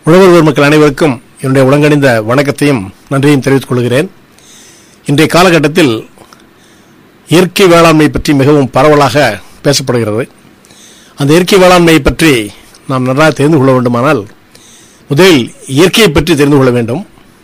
உழவர் மக்கள் அனைவருக்கும் என்னுடைய உலங்கணிந்த வணக்கத்தையும் நன்றியும் தெரிவித்துக் கொள்கிறேன் இன்றைய காலகட்டத்தில் இயற்கை வேளாண்மை பற்றி மிகவும் பரவலாக பேசப்படுகிறது அந்த இயற்கை வேளாண்மையை பற்றி நாம் நன்றாக தெரிந்து கொள்ள வேண்டுமானால் முதலில் இயற்கையை பற்றி தெரிந்து கொள்ள வேண்டும்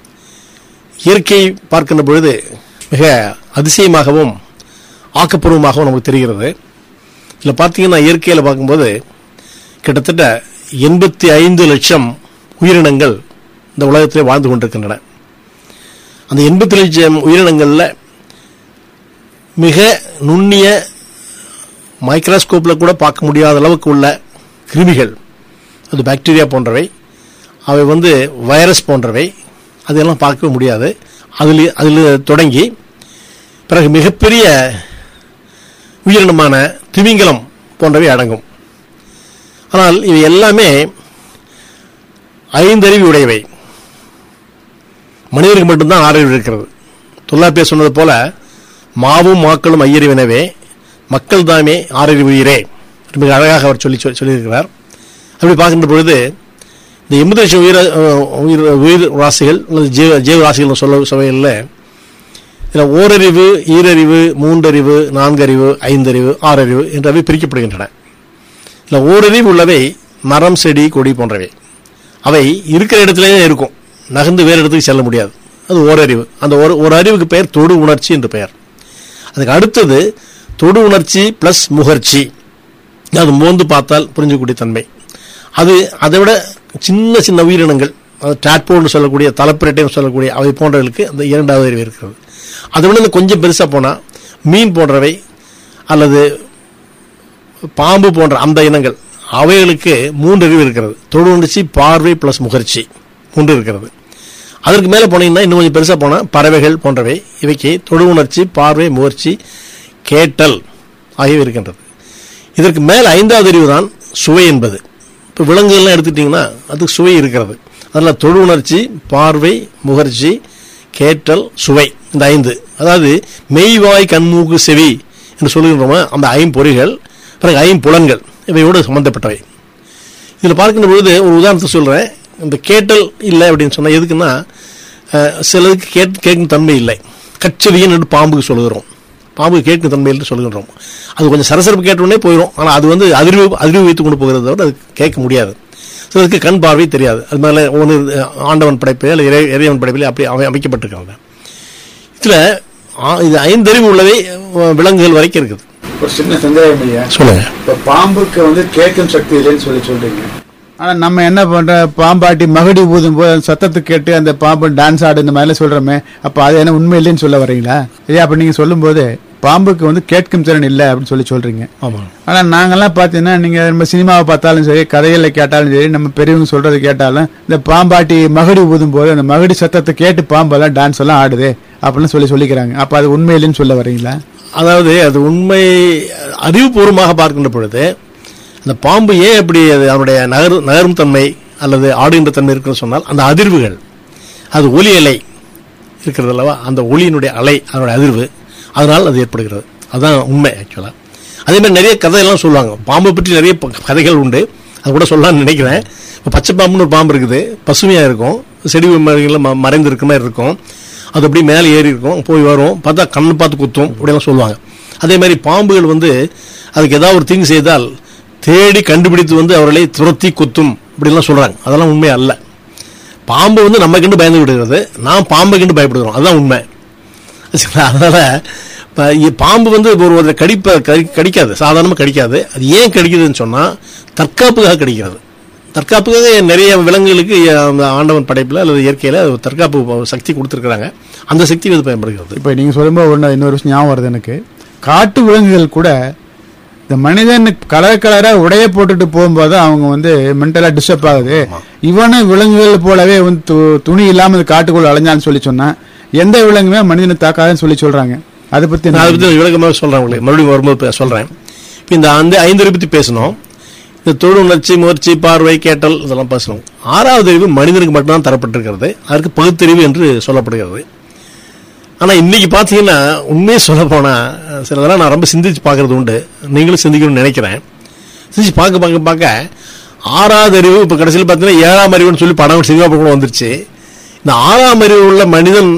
இயற்கை பார்க்கின்ற பொழுது மிக அதிசயமாகவும் ஆக்கப்பூர்வமாகவும் நமக்கு தெரிகிறது இதில் பார்த்தீங்கன்னா இயற்கையில் பார்க்கும்போது கிட்டத்தட்ட எண்பத்தி ஐந்து லட்சம் உயிரினங்கள் இந்த உலகத்தில் வாழ்ந்து கொண்டிருக்கின்றன அந்த எண்பத்தி லட்சம் உயிரினங்களில் மிக நுண்ணிய மைக்ரோஸ்கோப்பில் கூட பார்க்க முடியாத அளவுக்கு உள்ள கிருமிகள் அது பாக்டீரியா போன்றவை அவை வந்து வைரஸ் போன்றவை அதெல்லாம் பார்க்கவே முடியாது அதில் அதில் தொடங்கி பிறகு மிகப்பெரிய உயிரினமான திமிங்கலம் போன்றவை அடங்கும் ஆனால் இவை எல்லாமே ஐந்தறிவு உடையவை மனிதருக்கு மட்டும்தான் ஆறறிவு இருக்கிறது தொல்லாப்பியர் சொன்னது போல மாவும் மாக்களும் ஐயறிவினவே மக்கள் தாமே ஆறறிவு உயிரே மிக அழகாக அவர் சொல்லி சொல்லியிருக்கிறார் அப்படி பார்க்கின்ற பொழுது இந்த எண்பது லட்சம் உயிர உயிர் உயிர் ராசிகள் அல்லது ஜீவ ஜீவ ராசிகள் சொல்ல சபையில் இதில் ஓரறிவு ஈரறிவு மூன்றறிவு நான்கறிவு ஐந்தறிவு ஆறறிவு என்றவை பிரிக்கப்படுகின்றன இதில் ஓரறிவு உள்ளவை மரம் செடி கொடி போன்றவை அவை இருக்கிற இடத்துலயே இருக்கும் நகர்ந்து வேறு இடத்துக்கு செல்ல முடியாது அது ஓரறிவு அந்த ஒரு ஒரு அறிவுக்கு பெயர் தொடு உணர்ச்சி என்று பெயர் அதுக்கு அடுத்தது தொடு உணர்ச்சி பிளஸ் முகர்ச்சி அது மோந்து பார்த்தால் புரிஞ்சக்கூடிய தன்மை அது அதை விட சின்ன சின்ன உயிரினங்கள் அது டாட்போன்னு சொல்லக்கூடிய தலைப்பிரட்டைன்னு சொல்லக்கூடிய அவை போன்றவர்களுக்கு அந்த இரண்டாவது அறிவு இருக்கிறது அதை விட இந்த கொஞ்சம் பெருசாக போனால் மீன் போன்றவை அல்லது பாம்பு போன்ற அந்த இனங்கள் அவைகளுக்கு மூன்று அறிவு இருக்கிறது தொடு உணர்ச்சி பார்வை பிளஸ் முகர்ச்சி மூன்று இருக்கிறது அதற்கு மேலே போனீங்கன்னா இன்னும் கொஞ்சம் பெருசாக போனால் பறவைகள் போன்றவை இவைக்கு தொடு உணர்ச்சி பார்வை முகர்ச்சி கேட்டல் ஆகியவை இருக்கின்றது இதற்கு மேல் ஐந்தாவது அறிவு தான் சுவை என்பது இப்போ விலங்குகள்லாம் எடுத்துட்டிங்கன்னா அதுக்கு சுவை இருக்கிறது அதில் தொடு உணர்ச்சி பார்வை முகர்ச்சி கேட்டல் சுவை இந்த ஐந்து அதாவது மெய்வாய் கண்மூக்கு செவி என்று சொல்லுகின்றோமா அந்த ஐம்பொறிகள் பிறகு ஐம்புலன்கள் இவையோடு சம்பந்தப்பட்டவை இதில் பார்க்கின்ற பொழுது ஒரு உதாரணத்தை சொல்கிறேன் இந்த கேட்டல் இல்லை அப்படின்னு சொன்னால் எதுக்குன்னா சிலதுக்கு கேட் கேட்கும் தன்மை இல்லை கச்சரியன் என்று பாம்புக்கு சொல்லுகிறோம் பாம்பு கேட்கும் தன்மை என்று சொல்லுகின்றோம் அது கொஞ்சம் சரசரப்பு கேட்டவுடனே போயிடும் ஆனால் அது வந்து அதிர்வு அதிர்வு வைத்து கொண்டு போகிறத விட அது கேட்க முடியாது சிலருக்கு கண் பார்வை தெரியாது அது மேலே ஒன்று ஆண்டவன் படைப்பில் இல்லை இறை இறைவன் படைப்பில் அப்படி அமை அமைக்கப்பட்டிருக்காங்க இதில் இது ஐந்தறிவு உள்ளவை விலங்குகள் வரைக்கும் இருக்குது ஒரு சின்ன சந்தேகம் ஐயா சொல்லுங்க இப்ப பாம்புக்கு வந்து கேட்கும் சக்தி இல்லைன்னு சொல்லி சொல்றீங்க ஆனா நம்ம என்ன பண்ற பாம்பாட்டி மகடி ஊதும் போது அந்த சத்தத்தை கேட்டு அந்த பாம்பு டான்ஸ் ஆடு இந்த மாதிரிலாம் சொல்றோமே அப்ப அது என்ன உண்மை இல்லைன்னு சொல்ல வரீங்களா ஐயா அப்ப நீங்க சொல்லும் போது பாம்புக்கு வந்து கேட்கும் திறன் இல்லை அப்படின்னு சொல்லி சொல்றீங்க ஆமாம் ஆனா நாங்கெல்லாம் பாத்தீங்கன்னா நீங்க நம்ம சினிமாவை பார்த்தாலும் சரி கதைகளை கேட்டாலும் சரி நம்ம பெரியவங்க சொல்றது கேட்டாலும் இந்த பாம்பாட்டி மகடி ஊதும் போது அந்த மகடி சத்தத்தை கேட்டு பாம்பெல்லாம் டான்ஸ் எல்லாம் ஆடுது அப்படின்னு சொல்லி சொல்லிக்கிறாங்க அப்ப அது உண்மை இல்லைன்னு சொல்ல வரீங்களா அதாவது அது உண்மை அறிவுபூர்வமாக பார்க்கின்ற பொழுது அந்த பாம்பு ஏன் அப்படி அது அதனுடைய நகர் நகரும் தன்மை அல்லது ஆடுகின்ற தன்மை இருக்குன்னு சொன்னால் அந்த அதிர்வுகள் அது ஒலி அலை இருக்கிறது அல்லவா அந்த ஒளியினுடைய அலை அதனுடைய அதிர்வு அதனால் அது ஏற்படுகிறது அதுதான் உண்மை ஆக்சுவலாக அதே மாதிரி நிறைய கதையெல்லாம் சொல்லுவாங்க பாம்பை பற்றி நிறைய ப- கதைகள் உண்டு அது கூட சொல்லலாம்னு நினைக்கிறேன் இப்போ பச்சை பாம்புன்னு ஒரு பாம்பு இருக்குது பசுமையாக இருக்கும் செடி மரங்களில் ம மறைந்து இருக்க மாதிரி இருக்கும் அது அப்படியே மேலே ஏறி இருக்கும் போய் வரும் பார்த்தா கண்ணு பார்த்து குத்தும் இப்படியெல்லாம் சொல்லுவாங்க அதே மாதிரி பாம்புகள் வந்து அதுக்கு ஏதாவது ஒரு தீங்கு செய்தால் தேடி கண்டுபிடித்து வந்து அவர்களை துரத்தி குத்தும் இப்படிலாம் சொல்கிறாங்க அதெல்லாம் உண்மை அல்ல பாம்பு வந்து நம்ம கண்டு பயந்து விடுகிறது நான் பாம்பை கண்டு பயப்படுகிறோம் அதுதான் உண்மை சரிங்களா? அதனால இப்ப இ- பாம்பு வந்து ஒரு ஒரு கடிப்ப கடி- கடிக்காது சாதாரணமாக கடிக்காது அது ஏன் கடிக்குதுன்னு சொன்னால் தற்காப்புக்காக கடிக்கிறது தற்காப்புக்காக நிறைய விலங்குகளுக்கு அந்த ஆண்டவன் படைப்பில் அல்லது இயற்கையில் தற்காப்பு சக்தி கொடுத்துருக்குறாங்க அந்த சக்தி இது பயன்படுகிறது இப்ப நீங்க சொல்லும்போது ஒண்ணு இன்னொரு விஷயம் ஞாபகம் வருது எனக்கு காட்டு விலங்குகள் கூட இந்த மனிதன் கலர் கலரா உடைய போட்டுட்டு போகும்போது அவங்க வந்து மென்டலா டிஸ்டர்ப் ஆகுது இவனும் விலங்குகள் போலவே வந்து து- துணி இல்லாம இந்த காட்டுக்குள்ள அலைஞ்சான்னு சொல்லி சொன்னா எந்த விலங்குமே மனிதனை தாக்காதுன்னு சொல்லி சொல்றாங்க அதை பத்தி நான் அதை பற்றி விளக்கமாக சொல்கிறேன் உங்களுக்கு மறுபடியும் வரும்போது சொல்கிறேன் இப்போ இந்த அந்த ஐந்து பற்றி பேசணும் இந்த தொழில் உணர்ச்சி முயற்சி பார்வை கேட்டல் இதெல்லாம் பேசணும் ஆறாவது அறிவு மனிதனுக்கு மட்டும்தான் தரப்பட்டிருக்கிறது அதற்கு பகுத்தறிவு என்று சொல்லப்படுகிறது ஆனால் இன்னைக்கு பார்த்தீங்கன்னா உண்மையை சொல்ல போனால் சிலதெல்லாம் நான் ரொம்ப சிந்திச்சு பார்க்கறது உண்டு நீங்களும் சிந்திக்கணும்னு நினைக்கிறேன் சிந்திச்சு பார்க்க பார்க்க பார்க்க ஆறாவது அறிவு இப்ப கடைசியில் பார்த்தீங்கன்னா ஏழாம் அறிவுன்னு சொல்லி படம் சினிமா கூட வந்துருச்சு இந்த ஆறாம் அறிவு உள்ள மனிதன்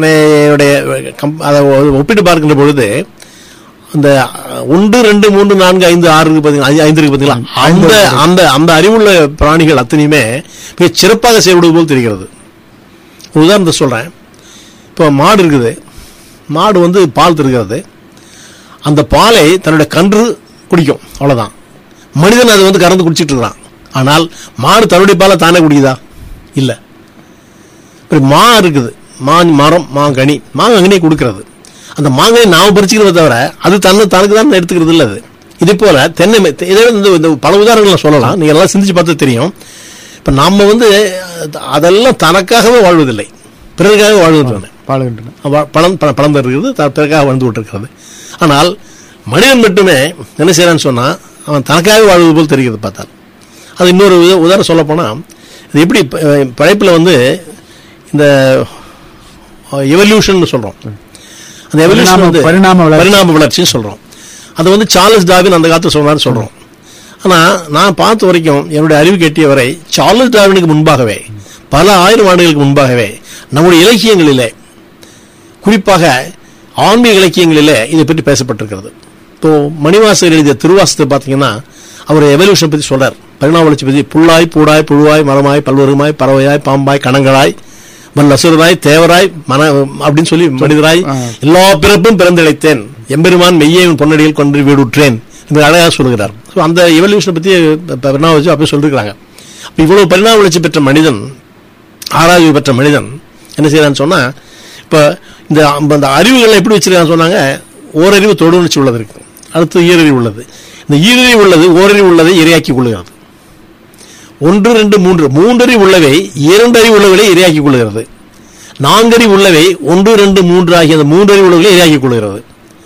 அதை ஒப்பிட்டு பார்க்கின்ற பொழுது அந்த ஒன்று ரெண்டு மூன்று நான்கு ஐந்து ஆறு இருக்கு பாத்தீங்களா ஐந்து- ஐந்து இருக்கு பாத்தீங்களா அந்த அந்த அந்த அறிவுள்ள பிராணிகள் அத்தனையுமே மிக சிறப்பாக செயல்படுவது போல் தெரிகிறது ஒரு உதாரணத்தை சொல்றேன் இப்போ மாடு இருக்குது மாடு வந்து பால் தருகிறது அந்த பாலை தன்னுடைய கன்று குடிக்கும் அவ்வளவுதான் மனிதன் அதை வந்து கறந்து குடிச்சிட்டு இருக்கிறான் ஆனால் மாடு தன்னுடைய பாலை தானே குடிக்குதா இல்ல இப்படி மா இருக்குது மா மரம் மாங்கனி மாங்கனியை கொடுக்கிறது அந்த மாங்கனி நாம பறிச்சுக்கிறத தவிர அது தன்னை தனக்கு தான் எடுத்துக்கிறது இல்லை அது இதே போல தென்னை ம- இதே இந்த இந்த பல உதாரணங்களை சொல்லலாம் நீங்க எல்லாம் சிந்திச்சு பார்த்தா தெரியும் இப்ப நம்ம வந்து அதெல்லாம் தனக்காகவே வாழ்வதில்லை பிறருக்காக வாழ்வதில்லை பாடுகின்றன அவ- பணம் பணம் பணம் தருகிறது த- பிறக்காக வாழ்ந்து கொண்டிருக்கிறது ஆனால் மனிதன் மட்டுமே என்ன செய்யறான்னு சொன்னா அவன் தனக்காக வாழ்வது போல் தெரிகிறது பார்த்தால் அது இன்னொரு உத- உதாரணம் சொல்ல போனா இது எப்படி ப- அஹ் படைப்புல வந்து இந்த எவல்யூஷன் சொல்றோம் அந்த எவல்யூஷன் பரிணாம- வந்து பரிணாம வளர்ச்சி. பரிணாம வளர்ச்சின்னு சொல்றோம் அது வந்து சார்லஸ் டார்வின் அந்த காலத்துல சொன்னார்னு சொல்றோம் ஆனா நான் பார்த்த வரைக்கும் என்னுடைய அறிவு கெட்டிய வரை சார்லஸ் டார்வினுக்கு முன்பாகவே பல ஆயிரம் ஆண்டுகளுக்கு முன்பாகவே நம்முடைய இலக்கியங்களிலே குறிப்பாக ஆன்மீக இலக்கியங்களிலே இதை பற்றி பேசப்பட்டிருக்கிறது இப்போ மணிவாசகர் எழுதிய திருவாசத்தை பார்த்தீங்கன்னா அவர் எவல்யூஷன் பற்றி சொல்றார் பரிணாம வளர்ச்சி பற்றி புல்லாய் பூடாய் புழுவாய் மரமாய் பல்வருமாய் பறவையாய் பாம்பாய் கணங்களாய் வல்லசுரராய் தேவராய் மன அப்படின்னு சொல்லி மனிதராய் ஆ. எல்லா பிறப்பும் பிறந்திழைத்தேன் எம்பெருமான் மெய்யை உன் பொன்னடியில் கொண்டு வீடுற்றேன் என்று அழகாக சொல்கிறார் So, அந்த எவல்யூஷனை பற்றி பரிணாம வளர்ச்சி அப்படி சொல்லிருக்காங்க அப்ப இவ்வளவு பரிணாம வளர்ச்சி பெற்ற மனிதன் ஆராய்வு பெற்ற மனிதன் என்ன செய்யறான்னு சொன்னா இப்ப இந்த அந்த அறிவுகளை எப்படி வச்சிருக்கான்னு சொன்னாங்க ஓரறிவு தொடுணர்ச்சி உள்ளது இருக்கு அடுத்து ஈரறிவு உள்ளது இந்த ஈரறிவு உள்ளது ஓரறிவு உள்ளதை இரையாக்கி கொள்ளுகிறது ஒன்று ரெண்டு மூன்று மூன்றறிவு உள்ளவை இரண்டறிவு உள்ளவர்களை இரையாக்கி கொள்ளுகிறது நான்கறிவு உள்ளவை ஒன்று ரெண்டு மூன்று ஆகிய அந்த மூன்றறிவு உள்ளவர்களை இரையாக்கி கொள்ளுகிறது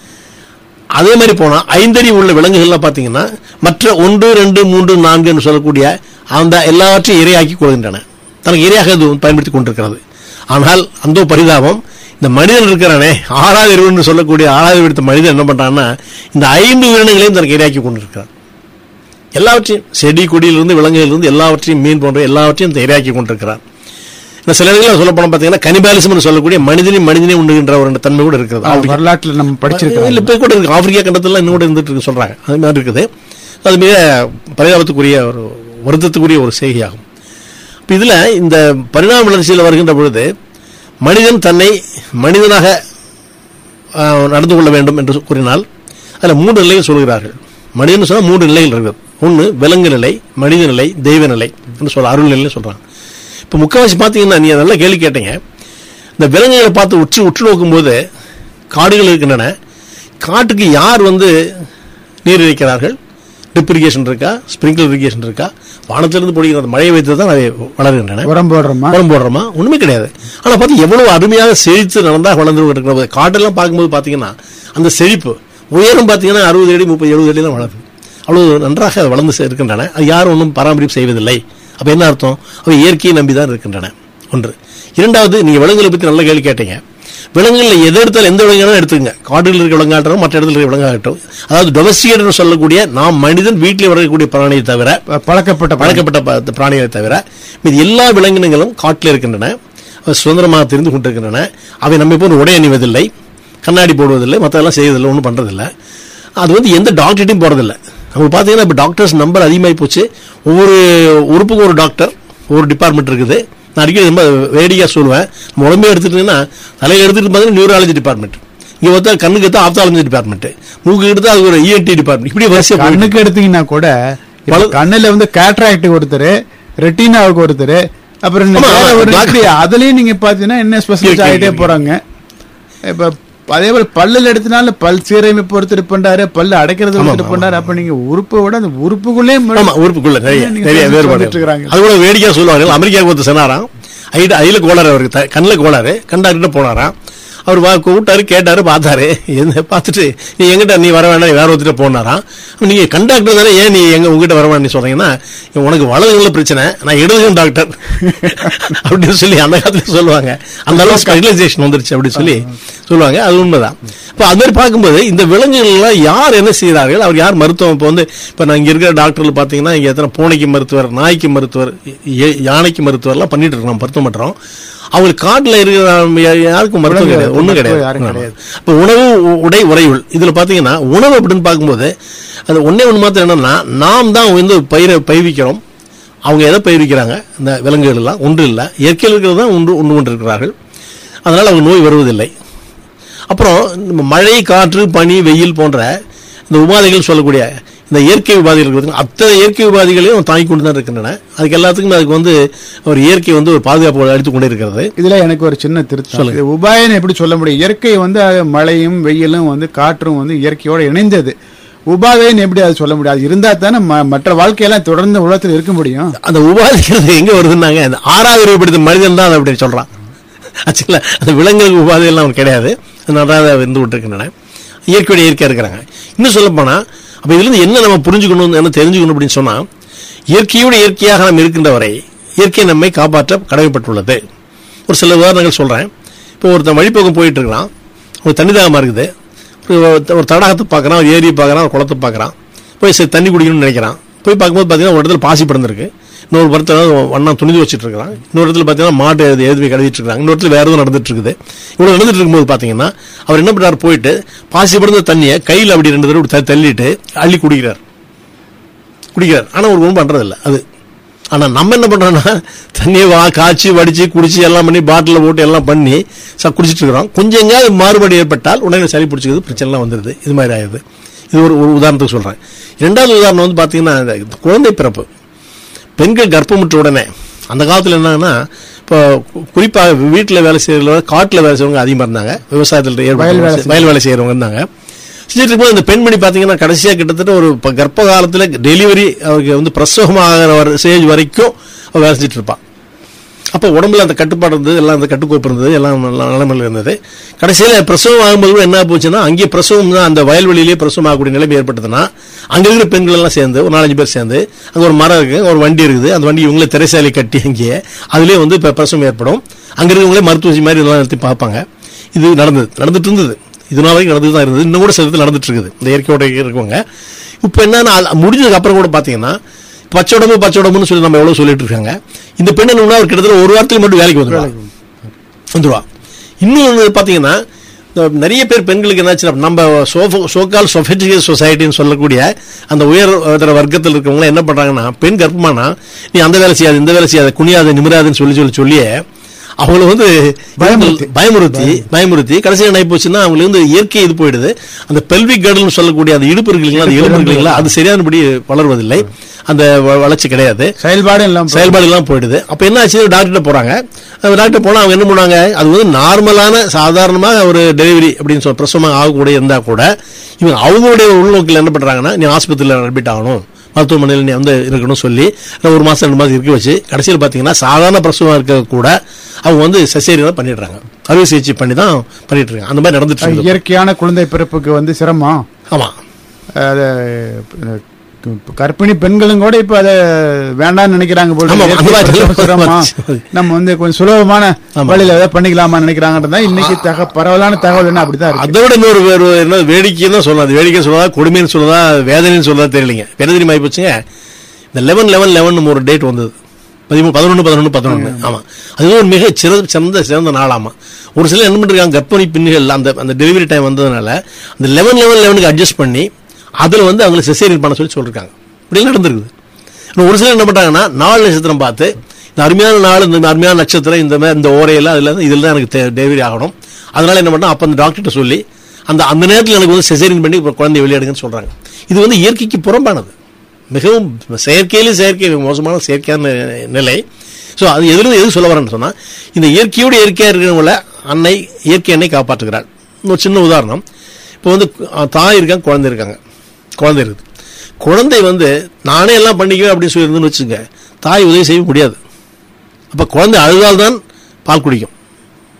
அதே மாதிரி போனா ஐந்தறிவு உள்ள விலங்குகள்லாம் பார்த்தீங்கன்னா மற்ற ஒன்று ரெண்டு மூன்று நான்கு என்று சொல்லக்கூடிய அந்த எல்லாவற்றையும் இரையாக்கி கொள்கின்றன தனக்கு இரையாக அது பயன்படுத்தி கொண்டிருக்கிறது ஆனால் அந்த பரிதாபம் இந்த மனிதன் இருக்கிறானே ஆறாவது அறிவுன்னு சொல்லக்கூடிய ஆறாவது எடுத்த மனிதன் என்ன பண்றான்னா இந்த ஐந்து உயிரினங்களையும் தனக்கு இரையாக்கி கொண்டிருக்கிறான் எல்லாவற்றையும் செடி கொடியிலிருந்து விலங்குகளிலிருந்து எல்லாவற்றையும் மீன் போன்ற எல்லாவற்றையும் இந்த இரையாக்கி கொண்டிருக்கிறான் இந்த சில இடங்களில் சொல்ல போனா பார்த்தீங்கன்னா கனிபாலிசம் சொல்லக்கூடிய மனிதனையும் மனிதனை உண்டுகின்ற ஒரு தன்மை கூட இருக்கிறது ஆ, ஆப்பிரிக்கா- வரலாற்றுல நம்ம இல்ல படிச்சிருக்கோம் இப்ப கூட இருக்கு ஆப்பிரிக்கா கண்டத்துல இன்னும் கூட இருந்துட்டு இருக்கு சொல்றாங்க அது மாதிரி இருக்குது அது மிக பரிதாபத்துக்குரிய ஒரு வருத்தத்துக்குரிய ஒரு செய்தியாகும் இப்ப இதுல இந்த பரிணாம வளர்ச்சியில் வருகின்ற பொழுது மனிதன் தன்னை மனிதனாக ஆஹ், நடந்து கொள்ள வேண்டும் என்று கூறினால் அதுல மூன்று நிலைகள் சொல்கிறார்கள் மனிதன் சொன்னா மூன்று நிலைகள் இருக்குது ஒன்னு விலங்கு நிலை மனித நிலை தெய்வ நிலை என்று சொல்ல அருள் நிலைன்னு சொல்றாங்க இப்ப முக்கால்வாசி பாத்தீங்கன்னா நீங்க நல்ல கேள்வி கேட்டீங்க இந்த விலங்குகளை பார்த்து உற்று உற்று நோக்கும்போது காடுகள் இருக்கின்றன காட்டுக்கு யார் வந்து நீர் இறைக்கிறார்கள் ட்ரிப் இரிகேஷன் இருக்கா ஸ்பிரிங்கிள் இரிகேஷன் இருக்கா வானத்திலிருந்து பொழிகிற அந்த மழையை வைத்து தான் அவை வளர்கின்றன உரம் போடுறோமா உரம் போடுறோமா ஒண்ணுமே கிடையாது ஆனா பார்த்து எவ்வளவு அருமையாக செழித்து நடந்தா வளர்ந்து இருக்கிற காட்டெல்லாம் பார்க்கும்போது பாத்தீங்கன்னா அந்த செழிப்பு உயரம் பாத்தீங்கன்னா அறுபது அடி முப்பது எழுபது அடிலாம் வளருது அவ்வளவு நன்றாக அது வளர்ந்து செ- இருக்கின்றன அது யாரும் ஒன்றும் பராமரிப்பு செய்வதில்லை அப்ப என்ன அர்த்தம் அவை இயற்கையை நம்பி தான் இருக்கின்றன ஒன்று இரண்டாவது நீங்க விலங்குகளை பத்தி நல்ல கேள்வி கேட்டீங்க விலங்குகள்ல எது எடுத்தாலும் எந்த விலங்காலும் எடுத்துங்க காடுகளில் இருக்க விலங்காகட்டும் மற்ற இடத்துல இருக்க விலங்காகட்டும் அதாவது டொமஸ்டிகேட் சொல்லக்கூடிய நாம் மனிதன் வீட்டில் வளரக்கூடிய பிராணியை தவிர ப- பழக்கப்பட்ட பழக்கம் பழக்கப்பட்ட ப- பிராணிகளை தவிர மீது எல்லா விலங்கினங்களும் காட்டில் இருக்கின்றன அவை சுதந்திரமாக தெரிந்து கொண்டிருக்கின்றன அவை நம்மை போன்று உடை அணிவதில்லை கண்ணாடி போடுவதில்லை மற்றதெல்லாம் செய்வதில்லை ஒன்றும் பண்றதில்லை அது வந்து எந்த டாக்டர்கிட்டையும் போறதில்லை நம்ம பார்த்தீங்கன்னா இப்போ டாக்டர்ஸ் நம்பர் அதிகமாகி போச்சு ஒவ்வொரு உறுப்புக்கும் ஒரு டாக்டர் ஒரு டிபார்ட்மெண்ட் இருக்குது நான் அடிக்கடி ரொம்ப வேடிக்கையாக சொல்லுவேன் நம்ம உடம்பே எடுத்துட்டீங்கன்னா தலையை எடுத்துட்டு பார்த்தீங்கன்னா நியூராலஜி டிபார்ட்மெண்ட் இங்கே பார்த்தா கண்ணுக்கு எடுத்தா ஆப்தாலஜி டிபார்ட்மெண்ட் மூக்கு எடுத்தா அது ஒரு இஎன்டி டிபார்ட்மெண்ட் இப்படி வரிசையாக போயிட்டு கண்ணுக்கு எடுத்தீங்கன்னா கூட இப்ப பல- கண்ணுல வந்து கேட்ராக்ட் ஒருத்தர் ரெட்டினாவுக்கு ஒருத்தர் அப்புறம் இந்த ஆமா, வேற ஒரு black- இப்படி அதுலயும் நீங்க பாத்தீங்கன்னா என்ன ஸ்பெஷலிஸ்ட் இருக்கு, ஆகிட்டே இருக்கு. போறாங்க இப்ப அதே போல பல்லுல எடுத்தனால பல் சீரமைப்பு ஒருத்தர் பண்றாரு பல்லு அடைக்கிறது ஆமா, ஒருத்தர் ஆமா, பண்றாரு அப்ப நீங்க உறுப்பை விட அந்த உறுப்புக்குள்ளே மு- ஆமா உறுப்புக்குள்ள நிறைய நீங்க நிறைய சொல்லிட்டு வேறுபாடு வந்துட்டு இருக்கிறாங்க. அது கூட வேடிக்கையா சொல்லுவாங்க அமெரிக்காவுக்கு ஒருத்தர் சொன்னாராம் ஐல ஐல கோளாறு அவருக்கு த- கண்ணுல கோளாறு கண்டாக்கிட்ட போனாராம் அவர் வா கூப்பிட்டாரு கேட்டாரு பார்த்தாரு என்ன பார்த்துட்டு நீ எங்கிட்ட நீ வர வேண்டாம் நீ வேற ஒருத்தர் போனாராம் நீங்க கண்டாக்டர் தானே ஏன் நீ எங்க உங்ககிட்ட வர வேண்டாம் சொல்றீங்கன்னா உனக்கு வலதுகள பிரச்சனை நான் இடதுகம் டாக்டர் அப்படின்னு சொல்லி அந்த காலத்துல சொல்லுவாங்க அந்த அளவு ஸ்பெஷலைசேஷன் வந்துருச்சு அப்படின்னு சொல்லி சொல்லுவாங்க அது உண்மைதான் இப்போ அது மாதிரி பார்க்கும்போது இந்த விலங்குகள்லாம் யார் என்ன செய்கிறார்கள் அவர் யார் மருத்துவம் இப்போ வந்து இப்போ நான் இங்க இருக்கிற டாக்டர்கள் பார்த்தீங்கன்னா இங்க எத்தனை பூனைக்கு மருத்துவர் நாய்க்கு மருத்துவர் ய- யானைக்கு மருத்துவர்லாம் பண்ணிட்டு இருக்கோம் மருத்துவம் பண்றோம் அவங்களுக்கு காட்டுல இருக்கிற யா- யாருக்கும் மருத்துவம் கிடையாது ஒண்ணும் மருத்துவம் யாரும் கிடையாது கிடையாது. இப்போ உணவு உ- உடை உறையுள் இதுல பாத்தீங்கன்னா உணவு அப்படின்னு பார்க்கும்போது அது ஒண்ணே ஒண்ணு மாத்திரம் என்னன்னா நாம் தான் வந்து பயிரை பயிர்விக்கிறோம் அவங்க எதை பயிர்விக்கிறாங்க இந்த விலங்குகள் எல்லாம் ஒன்று இல்லை இயற்கையில் இருக்கிறது தான் ஒன்று ஒன்று கொண்டு இருக்கிறார்கள் அதனால அவங்க நோய் வருவதில்லை அப்புறம் நம்ம மழை காற்று பனி வெயில் போன்ற இந்த உபாதைகள் சொல்லக்கூடிய இந்த இயற்கை உபாதைகள் இருக்கு பாத்தீங்களா, அத்தனை இயற்கை உபாதைகளையும் தாங்கிக் கொண்டு தான் இருக்கின்றன அதுக்கு எல்லாத்துக்குமே அதுக்கு வந்து ஒரு இயற்கை வந்து ஒரு பாதுகாப்பு அளித்துக் கொண்டே இருக்கிறது இதுல எனக்கு ஒரு சின்ன திருத்தம் சொல்லுங்க. இது உபாயன்னு எப்படி சொல்ல முடியும் இயற்கை வந்து அது மழையும் வெயிலும் வந்து காற்றும் வந்து இயற்கையோட இணைந்தது உபாதைன்னு எப்படி அது சொல்ல முடியாது இருந்தா தானே ம- மற்ற வாழ்க்கையெல்லாம் தொடர்ந்து உலகத்தில் இருக்க முடியும் அந்த உபாதைகள் எங்க வருதுன்னாங்க அந்த ஆறாவது அறிவுப்படுத்த மனிதன் தான் அதை அப்படி சொல்றான் ஆச்சுங்களா அந்த விலங்குகளுக்கு உபாதை எல்லாம் அவனுக்கு கிடையாது அது நன்றாக இருந்து விட்டுருக்கின்றன இயற்கையோட இயற்கையா இருக்கிறாங்க இன்னும் சொல்ல போனா அப்ப இதுல இருந்து என்ன நம்ம புரிஞ்சுக்கணும் என்ன தெரிஞ்சுக்கணும் அப்படின்னு சொன்னா இயற்கையோடு இயற்கையாக நாம் இருக்கின்ற வரை இயற்கை நம்மை காப்பாற்ற கடமைப்பட்டுள்ளது ஒரு சில உதாரணங்கள் சொல்றேன் இப்போ ஒருத்தன் வழிபோக்கம் போயிட்டு இருக்கிறான் ஒரு தண்ணி தாகமா இருக்குது ஒரு ஒரு தடாகத்தை பார்க்கறான் ஒரு ஏரியை பார்க்கறான் ஒரு குளத்தை பார்க்கறான் போய் சரி தண்ணி குடிக்கணும்னு நினைக்கிறான் போய் பார்க்கும்போது பார்த்தீங்கன்னா ஒரு இடத்துல பாசி படர்ந்துருக்கு இன்னொரு படத்தில் வண்ணா துணிந்து வச்சுட்டு இருக்கான் இன்னொரு இடத்துல பார்த்தீங்கன்னா மாட்டு எது எதுவுமே கழுவிட்டு இருக்காங்க இன்னொரு இடத்துல வேற எதுவும் நடந்துட்டு இருக்குது இவ்வளவு நடந்துட்டு இருக்கும்போது பார்த்தீங்கன்னா அவர் என்ன பண்றாரு போயிட்டு பாசி படர்ந்த தண்ணியை கையில் அப்படி ரெண்டு தடவை இப்படி த- தள்ளிட்டு அள்ளி குடிக்கிறார் குடிக்கிறார் ஆனா ஒரு ஒன்றும் பண்றதில்ல அது ஆனா நம்ம என்ன பண்றோம்னா தண்ணியை வா காய்ச்சி வடிச்சு குடிச்சு எல்லாம் பண்ணி பாட்டில் போட்டு எல்லாம் பண்ணி ச குடிச்சிட்டு இருக்கிறோம் கொஞ்சம் எங்கேயாவது மாறுபாடு ஏற்பட்டால் உடனே சளி பிடிச்சிக்குது பிரச்சனைலாம் வந்துடுது இது மாதிரி ஆயிடுது இது ஒரு ஒரு உதாரணத்துக்கு சொல்றேன் இரண்டாவது உதாரணம் வந்து பாத்தீங்கன்னா இந்த குழந்தை பிறப்பு பெண்கள் கர்ப்பமுற்ற உடனே அந்த காலத்துல என்னன்னா இப்போ கு- குறிப்பாக வீட்டில் வேலை செய்யறவங்க காட்டில் வேலை செய்யறவங்க அதிகமாக இருந்தாங்க விவசாயத்தில் வயல் வேலை ஏற்பட்ட வயல் வேலை செய்யறவங்க இருந்தாங்க செஞ்சுட்டு இருக்கும்போது இந்த பெண்மணி பார்த்தீங்கன்னா கடைசியாக கிட்டத்தட்ட ஒரு ப- கர்ப்ப காலத்தில் டெலிவரி அவருக்கு வந்து பிரசவமாகிற வர ஸ்டேஜ் வரைக்கும் அவ வேலை செஞ்சுட்டு இருப்பான் அப்போ உடம்புல அந்த கட்டுப்பாடு இருந்தது எல்லாம் அந்த கட்டுக்கோப்பு இருந்தது எல்லாம் நல்ல நிலைமையில் இருந்தது கடைசியில் பிரசவம் ஆகும்போது கூட என்ன போச்சுன்னா அங்கேயே பிரசவம் தான் அந்த வயல்வெளியிலேயே பிரசவம் ஆகக்கூடிய நிலைமை ஏற்பட்டதுன்னா அங்க இருக்கிற பெண்கள் எல்லாம் சேர்ந்து ஒரு நாலஞ்சு பேர் சேர்ந்து அங்க ஒரு மரம் இருக்கு ஒரு வண்டி இருக்குது அந்த வண்டி இவங்களே திரைசாலை கட்டி அங்கேயே அதுலயே வந்து இப்ப பிரசவம் ஏற்படும் அங்க இருக்கிறவங்களே மருத்துவசி மாதிரி இதெல்லாம் நிறுத்தி பார்ப்பாங்க இது நடந்தது நடந்துட்டு இருந்தது இது நாள் வரைக்கும் நடந்துட்டு தான் இருந்தது இன்னும் கூட சில இடத்துல நடந்துட்டு இருக்குது இந்த இயற்கையோட இருக்கவங்க இப்போ என்னன்னா அது முடிஞ்சதுக்கு அப்புறம் கூட பாத்தீங்கன்னா பச்சை உடம்பு பச்சை உடம்புன்னு சொல்லி நம்ம எவ்வளவு சொல்லிட்டு இருக்காங்க இந்த பெண் என்ன ஒரு கிட்டத்தட்ட ஒரு வாரத்தில் மட்டும் வேலைக்கு வந்துடுவா வந்துருவா இன்னும் ஒன்று பார்த்தீங்கன்னா இந்த நிறைய பேர் பெண்களுக்கு என்னாச்சு நம்ம சோகால் சொஃபெட்டிகல் சொசைட்டின்னு சொல்லக்கூடிய அந்த உயர் தர வர்க்கத்தில் இருக்கவங்க என்ன பண்றாங்கன்னா பெண் கர்ப்பமானா நீ அந்த வேலை செய்யாது இந்த வேலை செய்யாத குனியாத நிமிராதுன்னு சொல்லி சொல்லி சொல்லியே அவங்கள வந்து பயமுறுத்தி. பயமுறுத்தி பயமுறுத்தி கடைசியில் என்ன போச்சுன்னா அவங்களுக்கு வந்து இயற்கை இது போயிடுது அந்த பெல்விக் கடல்னு சொல்லக்கூடிய அந்த இடுப்பு இருக்கு இல்லைங்களா அந்த எலும்பு இருக்கு இல்லைங்களா அது சரியானபடி வளர்வதில்லை அந்த வ- வளர்ச்சி கிடையாது செயல்பாடு எல்லாம் செயல்பாடு எல்லாம் போயிடுது அப்ப என்ன ஆச்சு டாக்டர் போறாங்க அந்த டாக்டர் போனா அவங்க என்ன பண்ணுவாங்க அது வந்து நார்மலான சாதாரணமாக ஒரு டெலிவரி அப்படின்னு சொல்ல பிரசவமாக ஆகக்கூடிய இருந்தா கூட இவங்க அவங்களுடைய உள்நோக்கில் என்ன பண்றாங்கன்னா நீ ஆஸ்பத்திரியில் அட்மிட் ஆகணும் மருத்துவமனையில் நீ வந்து இருக்கணும் சொல்லி இல்ல ஒரு மாசம் ரெண்டு மாசம் இருக்க வச்சு கடைசியில் பார்த்தீங்கன்னா சாதாரண பிரசவம் இருக்க கூட அவங்க வந்து சசேரியனை பண்ணிடுறாங்க அறுவை சிகிச்சை பண்ணி தான் பண்ணிட்டு இருக்காங்க அந்த மாதிரி நடந்துட்டு இருக்கு இயற்கையான குழந்தை பிறப்புக்கு வந்து சிரமம் ஆமா அது இப்ப கர்ப்பிணி பெண்களும் கூட இப்ப அதை வேண்டாம்னு நினைக்கிறாங்க போல ஆமா, இயற்கை அந்த மாதிரி பிரசவம் சிரமம் நம்ம வந்து கொஞ்சம் சுலபமான ஆமா. வழியில ஏதாவது பண்ணிக்கலாமா நினைக்கிறாங்கன்றதா இன்னைக்கு தக பரவலான தகவல் என்ன அப்படிதான் இருக்கு அதை விட இன்னொரு வேறு என்ன வேடிக்கைன்னு தான் சொல்லலாம் அது வேடிக்கை சொல்லதா கொடுமைன்னு சொல்லதா வேதனைன்னு சொல்லதா தெரியலைங்க என்ன தெரியுமா போச்சுங்க இந்த லெவன் லெவன் லெவன் ஒரு டேட் வந்தது பதிமூணு பதினொன்று பதினொன்று பதினொன்று ஆமா அதுவும் ஒரு மிக சிறந்த சிறந்த சிறந்த நாளாமா ஒரு சிலர் என்ன பண்ணிருக்காங்க கர்ப்பிணி பெண்கள் அந்த அந்த டெலிவரி டைம் வந்ததுனால அந்த லெவன் லெவன் லெவனுக்கு அட்ஜஸ்ட் பண்ணி அதுல வந்து அவங்களை செசேரியன் பண்ண சொல்லி சொல்லிருக்காங்க இப்படி நடந்திருக்குது இன்னும் ஒரு சிலர் என்ன பண்றாங்கன்னா நாலு நட்சத்திரம் பார்த்து இந்த அருமையான நாள் இந்த அருமையான நட்சத்திரம் இந்த மாதிரி இந்த ஓரையெல்லாம் அதுல இருந்து இதில் தான் எனக்கு டெலிவரி ஆகணும் அதனால என்ன பண்ணா அப்ப அந்த டாக்டர்கிட்ட சொல்லி அந்த அந்த நேரத்தில் எனக்கு வந்து செசேரியன் பண்ணி இப்ப குழந்தை வெளியெடுங்கன்னு சொல்றாங்க இது வந்து இயற்கைக்கு புறம்பானது மிகவும் செயற்கையிலும் செயற்கை மோசமான செயற்கையான நிலை ஸோ அது எதிரும் எது சொல்ல வரேன்னு சொன்னா இந்த இயற்கையோடு இயற்கையா இருக்கிறவங்கள அன்னை இயற்கை அன்னை காப்பாற்றுகிறாள் ஒரு சின்ன உதாரணம் இப்போ வந்து அஹ், தாய் இருக்காங்க குழந்தை இருக்காங்க குழந்தை இருக்குது குழந்தை வந்து நானே எல்லாம் பண்ணிக்குவேன் அப்படின்னு சொல்லியிருந்துன்னு வச்சுங்க தாய் உதவி செய்ய முடியாது அப்ப குழந்தை அழுதால்தான் பால் குடிக்கும்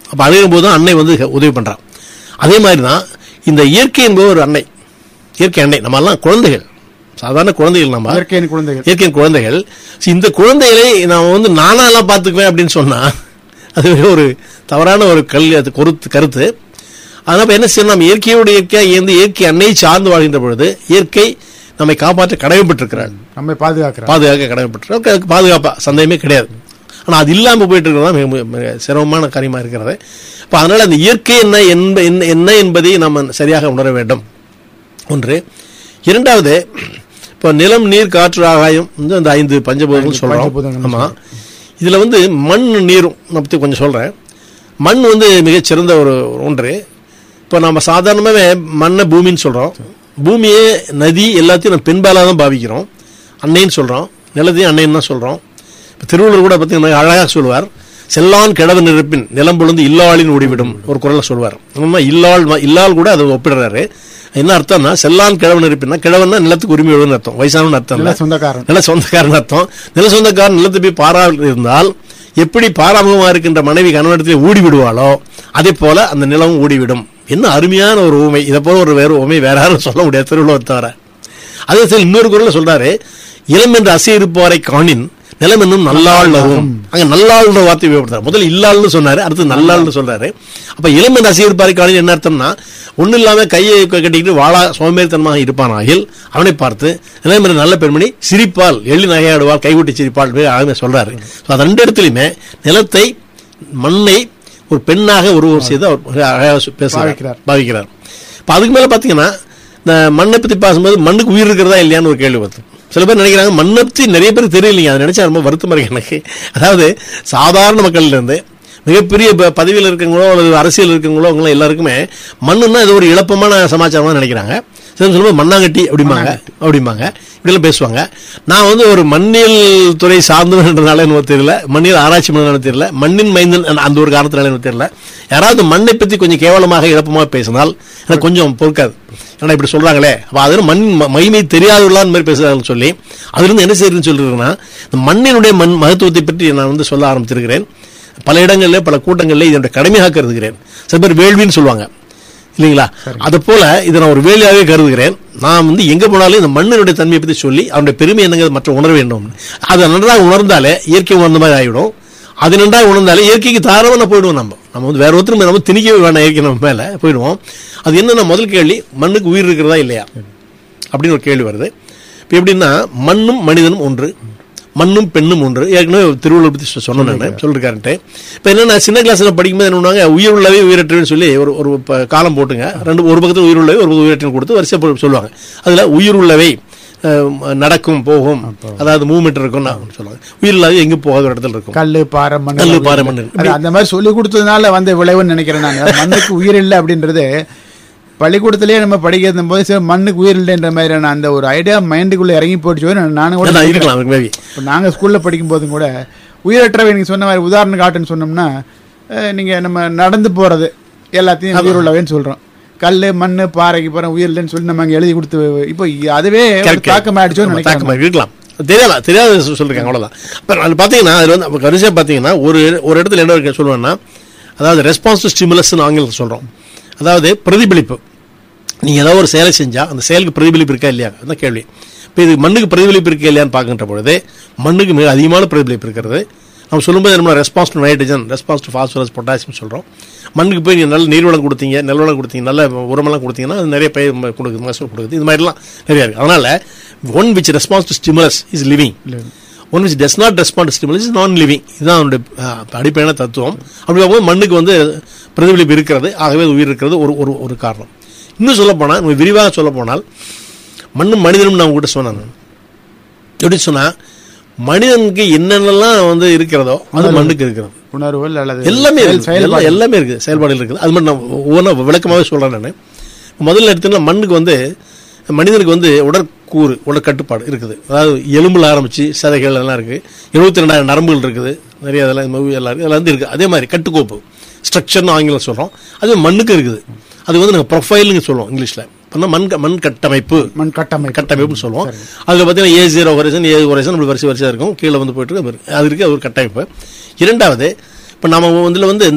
அப்போ அழுகும் போது தான் அன்னை வந்து உதவி பண்றான் அதே மாதிரி தான் இந்த இயற்கை என்பது ஒரு அன்னை இயற்கை அன்னை நம்ம எல்லாம் குழந்தைகள் சாதாரண குழந்தைகள் நம்ம இயற்கையின் குழந்தைகள் இயற்கையின் குழந்தைகள் சரி, இந்த குழந்தைகளை நான் வந்து நானா எல்லாம் பார்த்துக்குவேன் அப்படின்னு சொன்னா அது ஒரு தவறான ஒரு கல்வி அது கருத்து கருத்து அதனால இப்ப என்ன செய்யணும் நம்ம இயற்கையோடு இயற்கையாக இயந்து இயற்கை அன்னையை சார்ந்து வாழ்கின்ற பொழுது இயற்கை நம்மை காப்பாற்ற கடமைப்பட்டிருக்கிறாள் நம்மை பாதுகாக்கிறார் பாதுகாக்க கடமைப்பட்டிருக்கிறோம் அதுக்கு பாதுகாப்பா சந்தேகமே கிடையாது ஆனா அது இல்லாம போயிட்டு இருக்கிறது தான் மிக மிக மிக சிரமமான காரியமா இருக்கிறது அப்ப அதனால அந்த இயற்கை என்ன என்ப- என்ன என்ன என்பதை நம்ம சரியாக உணர வேண்டும் ஒன்று இரண்டாவது இப்போ நிலம் நீர் காற்று ஆகாயம் வந்து அந்த ஐந்து பஞ்சபூதங்கள் ஐந்து சொல்றோம் பஞ்சபூதங்கள் ஆமா இதுல வந்து மண் நீரும் நான் பத்தி கொஞ்சம் சொல்றேன் மண் வந்து மிகச்சிறந்த ஒரு ஒன்று இப்போ நம்ம சாதாரணமாகவே மண்ணை பூமின்னு சொல்றோம் பூமியே நதி எல்லாத்தையும் நம்ம பெண்பாலாக தான் பாவிக்கிறோம் அன்னைன்னு சொல்றோம் நிலத்தையும் அன்னைன்னு தான் சொல்றோம் இப்போ திருவள்ளுவர் கூட பார்த்தீங்கன்னா அழகாக சொல்லுவார் செல்லான் கிழவு நிரப்பின் நிலம் பொழுது இல்லாளின் ஓடிவிடும் ஒரு குரலை சொல்வார் நம்ம இல்லாள் ம- இல்லாள் கூட அதை ஒப்பிடுறாரு என்ன அர்த்தம்னா செல்லான் கிழவு நிரப்பின்னா கிழவன்னா நிலத்துக்கு உரிமை எழுதுன்னு அர்த்தம் வயசானவன் அர்த்தம் நல்ல இல்ல சொந்தக்காரன் நில சொந்தக்காரன் அர்த்தம் நில சொந்தக்காரன் நிலத்தை போய் பாராமல் இருந்தால் எப்படி பாராமுகமா இருக்கின்ற மனைவி கணவனிடத்தில் ஊடி விடுவாளோ அதே போல அந்த நிலமும் ஊடிவிடும் என்ன அருமையான ஒரு ஊமை இதை போல ஒரு வேறு ஊமை வேற யாரும் சொல்ல முடியாது திருவள்ளுவர் தவிர அதே சரி இன்னொரு குரல்ல சொல்றாரு இளம் என்று அசை இருப்பவரை காணின் நிலம் என்னும் நல்லாள் வரும் அங்க நல்லாள்ன்ற வார்த்தை உபயோகப்படுத்தாரு முதல்ல இல்லாள்னு சொன்னாரு அடுத்து நல்லாள்னு சொல்றாரு அப்ப இளம் என்று அசை இருப்பாரை காணின் என்ன அர்த்தம்னா ஒண்ணு இல்லாம கையை கட்டிக்கிட்டு வாழா சோம்பேறித்தனமாக இருப்பானாகில் அவனை பார்த்து நிலம் என்ற நல்ல பெண்மணி சிரிப்பால் எள்ளி நகையாடுவாள் கைகூட்டி சிரிப்பாள் அழகாக சொல்றாரு So, அது ரெண்டு இடத்துலையுமே நிலத்தை மண்ணை ஒரு பெண்ணாக உருவம் செய்து அவர் மிக அழகாக சு- பேசுகிறார் பாவிக்கிறார். பாவிக்கிறார் இப்போ அதுக்கு மேல பாத்தீங்கன்னா இந்த மண்ணை பத்தி பேசும்போது மண்ணுக்கு உயிர் இருக்கிறதா இல்லையான்னு ஒரு கேள்வி வருது சில பேர் நினைக்கிறாங்க மண்ணை பத்தி நிறைய பேர் தெரியலைங்க அதை நினைச்சா ரொம்ப வருத்தமா இருக்கு எனக்கு அதாவது சாதாரண மக்கள்ல இருந்து மிகப்பெரிய ப- பதவியில் இருக்கவங்களோ அல்லது அரசியல் இருக்கவங்களோ அவங்க எல்லாருக்குமே மண்ணுன்னா இது ஒரு இழப்பமான சமாச்சாரம் நினைக்கிறாங்க சில சொல்லும்போது மண்ணாங்கட்டி அப்படிம்பாங்க அப்படிம்பாங்க இப்படிலாம் பேசுவாங்க நான் வந்து ஒரு மண்ணியல் துறை சார்ந்தவன்றனால என்னவோ தெரியல மண்ணியல் ஆராய்ச்சி பண்ணனால தெரியல மண்ணின் மைந்தன் அந்த- அந்த ஒரு காரணத்தினால எனக்கு தெரியல யாராவது மண்ணை பத்தி கொஞ்சம் கேவலமாக இழப்பமாக பேசினால் எனக்கு கொஞ்சம் பொறுக்காது ஏன்னா இப்படி சொல்றாங்களே அப்ப அது மண் ம- மகிமை தெரியாதுள்ளான்னு மாதிரி பேசுறாங்கன்னு சொல்லி அதிலிருந்து என்ன செய்யறதுன்னு சொல்லிருக்கேன்னா இந்த மண்ணினுடைய மண் மகத்துவத்தை பற்றி நான் வந்து சொல்ல ஆரம்பிச்சிருக்கிறேன் பல இடங்களில் பல கூட்டங்களில் இதனுடைய கடமையாக கருதுகிறேன் சில பேர் வேள்வின்னு சொல்லுவாங்க இல்லைங்களா அது போல இதை நான் ஒரு வேலையாகவே கருதுகிறேன் நான் வந்து எங்க போனாலும் இந்த மண்ணினுடைய தன்மையை பத்தி சொல்லி அவனுடைய பெருமை என்னங்கிறது மற்ற உணர வேண்டும் அதை நன்றாக உணர்ந்தாலே இயற்கை உணர்ந்த மாதிரி ஆகிடும் அது நன்றாக உணர்ந்தாலே இயற்கைக்கு தாராளமாக போயிடுவோம் நம்ம நம்ம வந்து வேற ஒருத்தர் மேல நம்ம திணிக்கவே வேண்டாம் இயற்கை நம்ம மேல போயிடுவோம் அது என்னன்னா முதல் கேள்வி மண்ணுக்கு உயிர் இருக்கிறதா இல்லையா அப்படின்னு ஒரு கேள்வி வருது இப்போ எப்படின்னா மண்ணும் மனிதனும் ஒன்று மண்ணும் பெண்ணும் ஒன்று ஏற்கனவே திருவள்ளுவர் பத்தி சொ- சொன்னேன் நான் சொல்லிருக்காருன்ட்டு இப்போ என்னன்னா சின்ன கிளாஸ்ல படிக்கும்போது என்ன பண்ணுவாங்க உயிர் உள்ளவே உயிரற்றவேன்னு சொல்லி ஒரு ஒரு ப- காலம் போட்டுங்க ரெண்டு ஒரு பக்கத்தில் உயிர் உள்ளவை ஒரு பக்கத்தில் உயிரற்றன்னு கொடுத்து வரிசை போட்டு சொல்லுவாங்க அதுல உயிர் உள்ளவை அஹ், நடக்கும் போகும் அதாவது மூவ்மெண்ட் இருக்கும் சொல்லுவாங்க உயிர் இல்லாத எங்க போகாத ஒரு இடத்துல இருக்கும் கல்லு பாறை மண் கல்லு, பாறை, மண். அது அந்த மாதிரி சொல்லி கொடுத்ததுனால வந்த விளைவுன்னு நினைக்கிறேன் நான் அதாவது மண்ணுக்கு உயிர் இல்லை அப்படின்றது பள்ளிக்கூடத்திலேயே நம்ம படிக்கிற போது சரி மண்ணுக்கு உயிர் இல்லைன்ற மாதிரியான அந்த ஒரு ஐடியா மைண்டுக்குள்ள இறங்கி போயிடுச்சு நான் நானும் கூட அதான் இருக்கலாம் மேபி இப்போ நாங்கள் ஸ்கூலில் படிக்கும் போதும் கூட உயிரற்றவை நீங்கள் சொன்ன மாதிரி உதாரணம் காட்டுன்னு சொன்னோம்னா அஹ், நீங்க நம்ம நடந்து போறது எல்லாத்தையும் உயிர் உள்ளவைன்னு சொல்றோம் கல் மண் பாறைக்கு போற உயிர் இல்லைன்னு சொல்லி நம்ம அங்க எழுதி கொடுத்து இப்போ அதுவே ஒரு Correct. தாக்கம் ஆயிடுச்சோன்னு ஆமா, நினைக்கிறேன் தாக்கமா இருக்கலாம் தெரியல தெரியாத சொ- சொல்லிருக்காங்க அவ்வளவுதான் அப்புறம் அது பாத்தீங்கன்னா அதுல வந்து அப்ப கடைசியா பாத்தீங்கன்னா ஒரு ஒரு இடத்துல என்ன இருக்கு சொல்லுவேன்னா அதாவது ரெஸ்பான்ஸ் டு ஸ்டிமுலஸ் ஆங்கிலத்தில் சொல்றோம் அதாவது பிரதிபலிப்பு நீங்க ஏதாவது ஒரு செயலை செஞ்சா அந்த செயலுக்கு பிரதிபலிப்பு இருக்கா இல்லையா அதான் கேள்வி இப்போ இது மண்ணுக்கு பிரதிபலிப்பு இருக்கா இல்லையான்னு பார்க்கின்ற பொழுது மண்ணுக்கு மிக அதிகமான பிரதிபலிப்பு இருக்கிறது நம்ம சொல்லும்போது நம்ம response to nitrogen response to phosphorus potassium சொல்றோம் மண்ணுக்கு போய் நீங்க நல்ல நீர்வளம் கொடுத்தீங்க நெல்வளம் கொடுத்தீங்க நல்ல உரமெல்லாம் கொடுத்தீங்கன்னா அது நிறைய பயிர் ம- கொடுக்குது மகசூல் கொடுக்குது இது மாதிரிலாம் நிறைய இருக்கு அதனால one which response to stimulus is living one which does not respond stimulus is non living இதுதான் அவனுடைய அஹ், அடிப்படையான தத்துவம் அப்படி பார்க்கும்போது மண்ணுக்கு வந்து பிரதிபலிப்பு இருக்கிறது ஆகவே அது உயிர் இருக்கிறது ஒரு ஒரு ஒரு காரணம் இன்னும் சொல்ல போனால் நம்ம விரிவாக சொல்ல போனால் மண்ணும் மனிதனும் நான் உங்ககிட்ட சொன்னேன் நான். எப்படி சொன்னா மனிதனுக்கு என்னென்னலாம் வந்து இருக்கிறதோ அது மண்ணுக்கு இருக்கிறது உணர்வுகள் அல்லது எல்லாமே செயல்- இருக்கு. செயல்பாடு. எல்லா- எல்லாமே இருக்குது செயல்பாடுகள் இருக்குது அது மட்டும் நான் ஒவ்வொன்றா விளக்கமாகவே சொல்கிறேன் நான் முதல்ல எடுத்தீங்கன்னா மண்ணுக்கு வந்து மனிதனுக்கு வந்து உடற்கூறு உடற்கட்டுப்பாடு இருக்குது அதாவது எலும்புல ஆரம்பிச்சு சதைகள் எல்லாம் இருக்குது எழுபத்தி ரெண்டாயிரம் நரம்புகள் இருக்குது நிறைய அதெல்லாம் இந்த மூவி எல்லாம் இருக்குது அதெல்லாம் வந்து இருக்குது அதே மாதிரி கட்டுக்கோப்பு ஸ்ட்ரக்சர்னு ஆங்கிலம் சொல்கிறோம் அது மண்ணுக்கு இருக்குது அது வந்து நாங்கள் ப்ரொஃபைல்னு சொல்லுவோம் இங்கிலீஷில் பண்ணா மண் க- மண் கட்டமைப்பு மண் கட்டமைப்பு கட்டமைப்புன்னு சொல்லுவோம் அதுல பார்த்தீங்கன்னா ஏ ஜீரோ ஒரேசன் ஏ ஒரேசன் அப்படி வரிசை வரிசையாக இருக்கும் கீழே வந்து போயிட்டு இருக்கு. அது இருக்கு அது ஒரு கட்டமைப்பு இரண்டாவது இப்போ நம்ம இதில் வந்து இந்த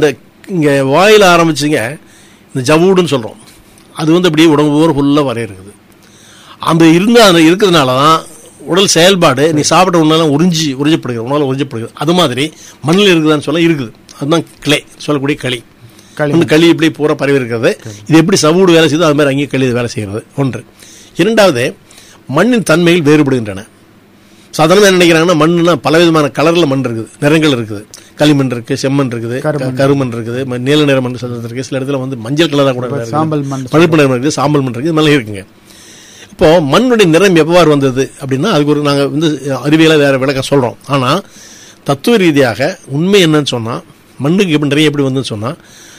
இங்கே வாயில் ஆரம்பிச்சிங்க இந்த ஜவுடுன்னு சொல்கிறோம் அது வந்து அப்படியே உடம்பு பூரா ஃபுல்லாக வரைய இருக்குது அந்த இருந்த அந்த இருக்கிறதுனால தான் உடல் செயல்பாடு நீ சாப்பிட்ட உணவெல்லாம் உறிஞ்சி உறிஞ்சப்படுகிறது உணவில் உறிஞ்சப்படுகிறது அது மாதிரி மண்ணில் இருக்குதான்னு சொல்ல இருக்குது அதுதான் கிளை சொல்லக்கூடிய களி களி. ஒன்று களி இப்படி பூரா பரவி இருக்கிறது இது எப்படி சமூடு வேலை செய்யுதோ அது மாதிரி அங்கேயும் களி வேலை செய்கிறது ஒன்று இரண்டாவது மண்ணின் தன்மைகள் வேறுபடுகின்றன சாதாரணமாக என்ன நினைக்கிறாங்கன்னா மண்ணுனா பலவிதமான கலரில் மண் இருக்குது நிறங்கள் இருக்குது களிமண் இருக்குது செம்மண் இருக்குது கருமண். கருமண் இருக்குது ம- நீல நிற மண் சொல்றது இருக்குது சில இடத்துல வந்து மஞ்சள் கலராக கூட இருக்குது. சாம்பல் மண் பழுப்பு நிறம் இருக்குது சாம்பல் மண் இருக்குது இது மாதிரி இருக்குங்க இப்போ மண்ணுடைய நிறம் எவ்வாறு வந்தது அப்படின்னா அதுக்கு ஒரு நாங்கள் வந்து அறிவியலாக வேற விளக்கம் சொல்கிறோம் ஆனால் தத்துவ ரீதியாக உண்மை என்னன்னு சொன்னால் மண்ணுக்கு எப்படி நிறைய எப்படி வந்ததுன்னு சொன்னால்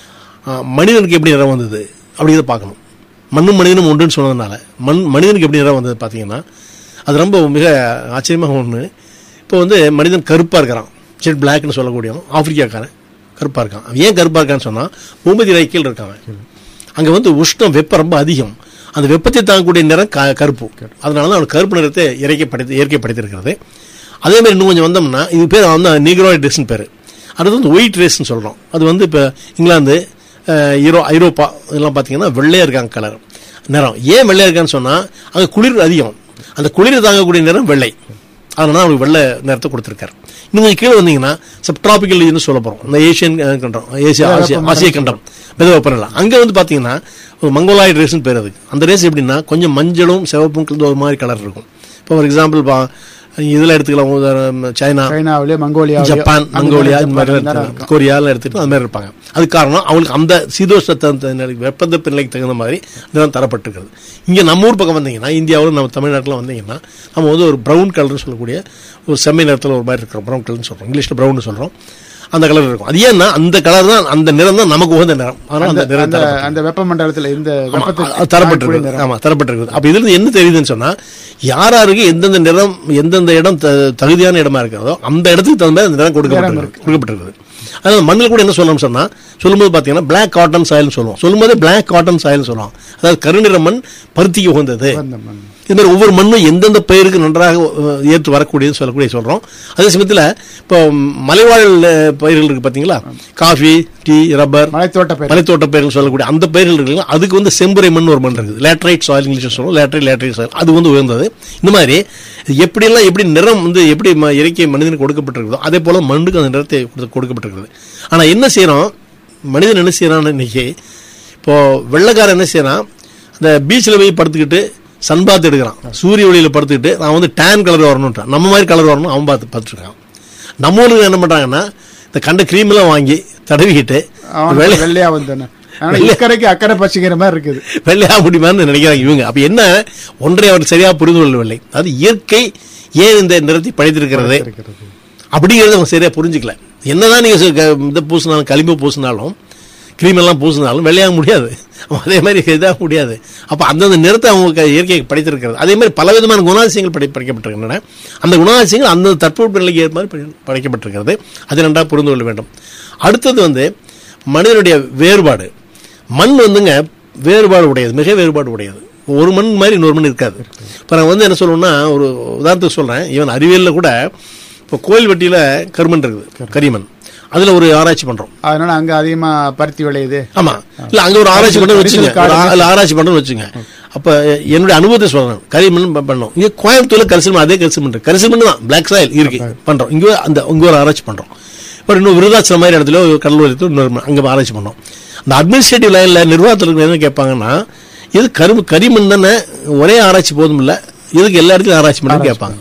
மனிதனுக்கு எப்படி நிறம் வந்தது அப்படிங்கிறத பார்க்கணும் மண்ணும் மனிதனும் ஒன்றுன்னு சொன்னதுனால மண் மனிதனுக்கு எப்படி நிறம் வந்தது பார்த்தீங்கன்னா அது ரொம்ப மிக ஆச்சரியமாக ஒன்று இப்போ வந்து மனிதன் கருப்பாக இருக்கிறான் ஜெட் பிளாக்னு சொல்லக்கூடியவன் ஆப்பிரிக்காக்காரன் கருப்பாக இருக்கான் அவன் ஏன் கருப்பாக இருக்கான்னு சொன்னால் பூமதி ரைக்கில் இருக்கான் அங்கே வந்து உஷ்ணம் வெப்பம் ரொம்ப அதிகம் அந்த வெப்பத்தை தாங்கக்கூடிய நிறம் க கருப்பு அதனால தான் அவனுக்கு கருப்பு நிறத்தை இயற்கை படைத்து இயற்கை படைத்திருக்கிறது அதே மாதிரி இன்னும் கொஞ்சம் வந்தோம்னா இது பேர் வந்து நீக்ரோயிட் ரேஸ்னு பேர் அடுத்து வந்து ஒயிட் ரேஸ்னு சொல்கிறோம் அது வந்து இப்போ இங்கிலாந்து அஹ், யூரோ ஐரோப்பா இதெல்லாம் பார்த்தீங்கன்னா வெள்ளையாக இருக்காங்க கலர் நிறம் ஏன் வெள்ளையாக இருக்கான்னு சொன்னால் அங்கே குளிர் அதிகம் அந்த குளிரை தாங்கக்கூடிய நிறம் வெள்ளை அதனால அவருக்கு வெள்ளை நிறத்தை கொடுத்துருக்காரு இன்னும் கொஞ்சம் கீழே வந்தீங்கன்னா சப்ட்ராபிக்கல் ரீஜன் சொல்ல போகிறோம் இந்த ஏஷியன் அஹ், கண்டம் ஏசியா ஆசியா ஆசிய கண்டம் மித வெப்பநிலை அங்கே வந்து பார்த்தீங்கன்னா ஒரு மங்கோலாய்டு ரேஸ்னு பேர் அதுக்கு அந்த ரேஸ் எப்படின்னா கொஞ்சம் மஞ்சளும் சிவப்பும் கலந்த ஒரு மாதிரி கலர் இருக்கும் இப்போ ஃபார் எக்ஸாம்பிள் பா இதில் எடுத்துக்கலாம் உதாரணம் சைனா சைனாவிலே மங்கோலியா ஜப்பான் மங்கோலியா இந்த மாதிரி எடுத்து- கொரியாவில் எடுத்துட்டு அந்த மாதிரி இருப்பாங்க அது காரணம் அவங்களுக்கு அந்த சீதோஷ்ண வெப்பதப்பு நிலைக்கு தகுந்த மாதிரி இதெல்லாம் தரப்பட்டிருக்கிறது இங்கே நம்ம ஊர் பக்கம் வந்தீங்கன்னா இந்தியாவில் நம்ம தமிழ்நாட்டில் வந்தீங்கன்னா நம்ம வந்து ஒரு ப்ரௌன் கலர்னு சொல்லக்கூடிய ஒரு செம்மை நிறத்தில் ஒரு மாதிரி இருக்கிறோம் ப்ரௌன் கலர்னு சொல்கிறோம் இங்கிலீஷில் ப்ரௌன் சொல்கிறோம் அந்த கலர் இருக்கும் அது ஏன்னா அந்த கலர் தான் அந்த நிறம் தான் நமக்கு உகந்த நிறம் அதனால் அந்த நிறம் அந்த தரப்பட்டிருக்கு. அந்த வெப்பமண்டலத்துல இந்த வெப்பத்துக்கு அது தரப்பட்டிருக்கு ஆமா தரப்பட்டிருக்கு அப்ப இதுல என்ன தெரியுதுன்னு சொன்னா யார் யாருக்கு எந்தெந்த நிறம் எந்தெந்த இடம் த- தகுதியான இடமா இருக்கிறதோ அந்த இடத்துக்கு தகுந்த மாதிரி அந்த நிறம் கொடுக்கப்பட்டிருக்கு கொடுக்கப்பட்டிருக்கு அதாவது மண்ணில் கூட என்ன சொல்லணும் சொன்னா சொல்லும்போது பாத்தீங்கன்னா பிளாக் காட்டன் சாயல்னு சொல்லுவோம் சொல்லும்போது பிளாக் காட்டன் சாயல்னு சொல்லுவோம் அதாவது கருநிற மண் பருத்திக்கு உகந்தது அந்த மண். இது மாதிரி ஒவ்வொரு மண்ணும் எந்தெந்த பயிருக்கு நன்றாக அஹ், ஏற்று வரக்கூடியது சொல்லக்கூடிய சொல்றோம் அதே சமயத்தில் இப்போ மலைவாழ் அஹ், பயிர்கள் இருக்கு பாத்தீங்களா காஃபி டீ ரப்பர் மலைத்தோட்ட பயிர் மலைத்தோட்ட பயிர்கள் சொல்லக்கூடிய அந்த பயிர்கள் இருக்குல்ல அதுக்கு வந்து செம்புரை மண் ஒரு மண் இருக்குது லேட்ரைட் சாயில் இங்கிலீஷ் சொல்லுவோம் லேட்ரைட் லேட்ரைட் சாயில் அது வந்து உயர்ந்தது இந்த மாதிரி எப்படியெல்லாம் எப்படி நிறம் வந்து எப்படி ம- இயற்கை மனிதனுக்கு கொடுக்கப்பட்டிருக்குதோ அதே போல மண்ணுக்கு அந்த நிறத்தை கொடுத்து- கொடுக்கப்பட்டிருக்குது ஆனா என்ன செய்யறோம் மனிதன் என்ன செய்யறான்னு இன்னைக்கு இப்போ வெள்ளைக்காரன் என்ன செய்யறான் அந்த பீச்சில் போய் படுத்துக்கிட்டு சன்பாத் எடுக்கிறான் சூரிய ஒளியில படுத்துக்கிட்டு நான் வந்து டேன் கலர் வரணுன்றான் நம்ம மாதிரி கலர் வரணும் அவன் பார்த்து பார்த்துருக்கான் நம்ம ஊருக்கு என்ன பண்றாங்கன்னா இந்த கண்ட cream எல்லாம் வாங்கி தடவிக்கிட்டு அவனுக்கு வெள்ளை வெள்ளையா வந்தானே ஆனா இக்கரைக்கு அக்கறை பச்சைங்கிற மாதிரி இருக்குது வெள்ளையா முடியுமான்னு நினைக்கிறாங்க இவங்க அப்ப என்ன ஒன்றை அவர் சரியா புரிந்து கொள்ளவில்லை அது இயற்கை ஏன் இந்த நிறத்தை படைத்திருக்கிறது இருக்கிறது. அப்படிங்கறத அவங்க சரியா புரிஞ்சுக்கல என்னதான் நீங்க சு- க- இதை பூசினாலும் களிம்பு பூசினாலும் கிரீம் எல்லாம் பூசினாலும் வெள்ளையாக முடியாது அதே மாதிரி இதாக முடியாது அப்ப அந்தந்த நிறத்தை அவங்க க- இயற்கை படைத்திருக்கிறது அதே மாதிரி பலவிதமான குணாதிசயங்கள் படை படைக்கப்பட்டிருக்கின்றன அந்த குணாதிசயங்கள் அந்த தட்பவெப்ப நிலைக்கு ஏற்ப மாதிரி படை- படைக்கப்பட்டிருக்கிறது அதை நன்றாக புரிந்து கொள்ள வேண்டும் அடுத்தது வந்து மனிதனுடைய வேறுபாடு மண் வந்துங்க வேறுபாடு உடையது மிக வேறுபாடு உடையது ஒரு மண் மாதிரி இன்னொரு மண் இருக்காது இப்போ நான் வந்து என்ன சொல்லணும்னா ஒரு உதாரணத்துக்கு சொல்றேன் ஈவன் அறிவியலில் கூட இப்போ கோயில்வெட்டியில் கருமண் இருக்குது கரிமண் அதுல ஒரு ஆராய்ச்சி பண்றோம் அதனால அங்க அதிகமா பருத்தி விளையுது ஆமா இல்ல அங்க ஒரு ஆராய்ச்சி பண்றோம் வச்சுங்க கரிசல் காடு. ஒரு ஆ- இல்ல, ஆராய்ச்சி பண்றோம் வச்சுங்க அப்ப என்னுடைய அனுபவத்தை சொல்றேன் கரிமண் ப- பண்ணோம் இங்க கோயம்புத்தூர்ல கரிசல் மண் அதே கரிசல் மண் கரிசல் மண் தான் பிளாக் சாயில் இருக்கு பண்றோம் இங்க அந்த இங்க ஒரு ஆராய்ச்சி பண்றோம் அப்புறம் இன்னும் விருதாச்சலம் மாதிரி இடத்துல ஒரு கடலூர் இடத்துல இன்னொரு மண் அங்க ஆராய்ச்சி பண்ணோம் அந்த அட்மினிஸ்ட்ரேட்டிவ் லைன்ல நிர்வாகத்தில் இருக்கிற என்ன கேட்பாங்கன்னா இது கரும்பு கரிமண் தானே ஒரே ஆராய்ச்சி போதும் இல்ல இதுக்கு எல்லா இடத்துலயும் ஆராய்ச்சி பண்ணி கேட்பாங்க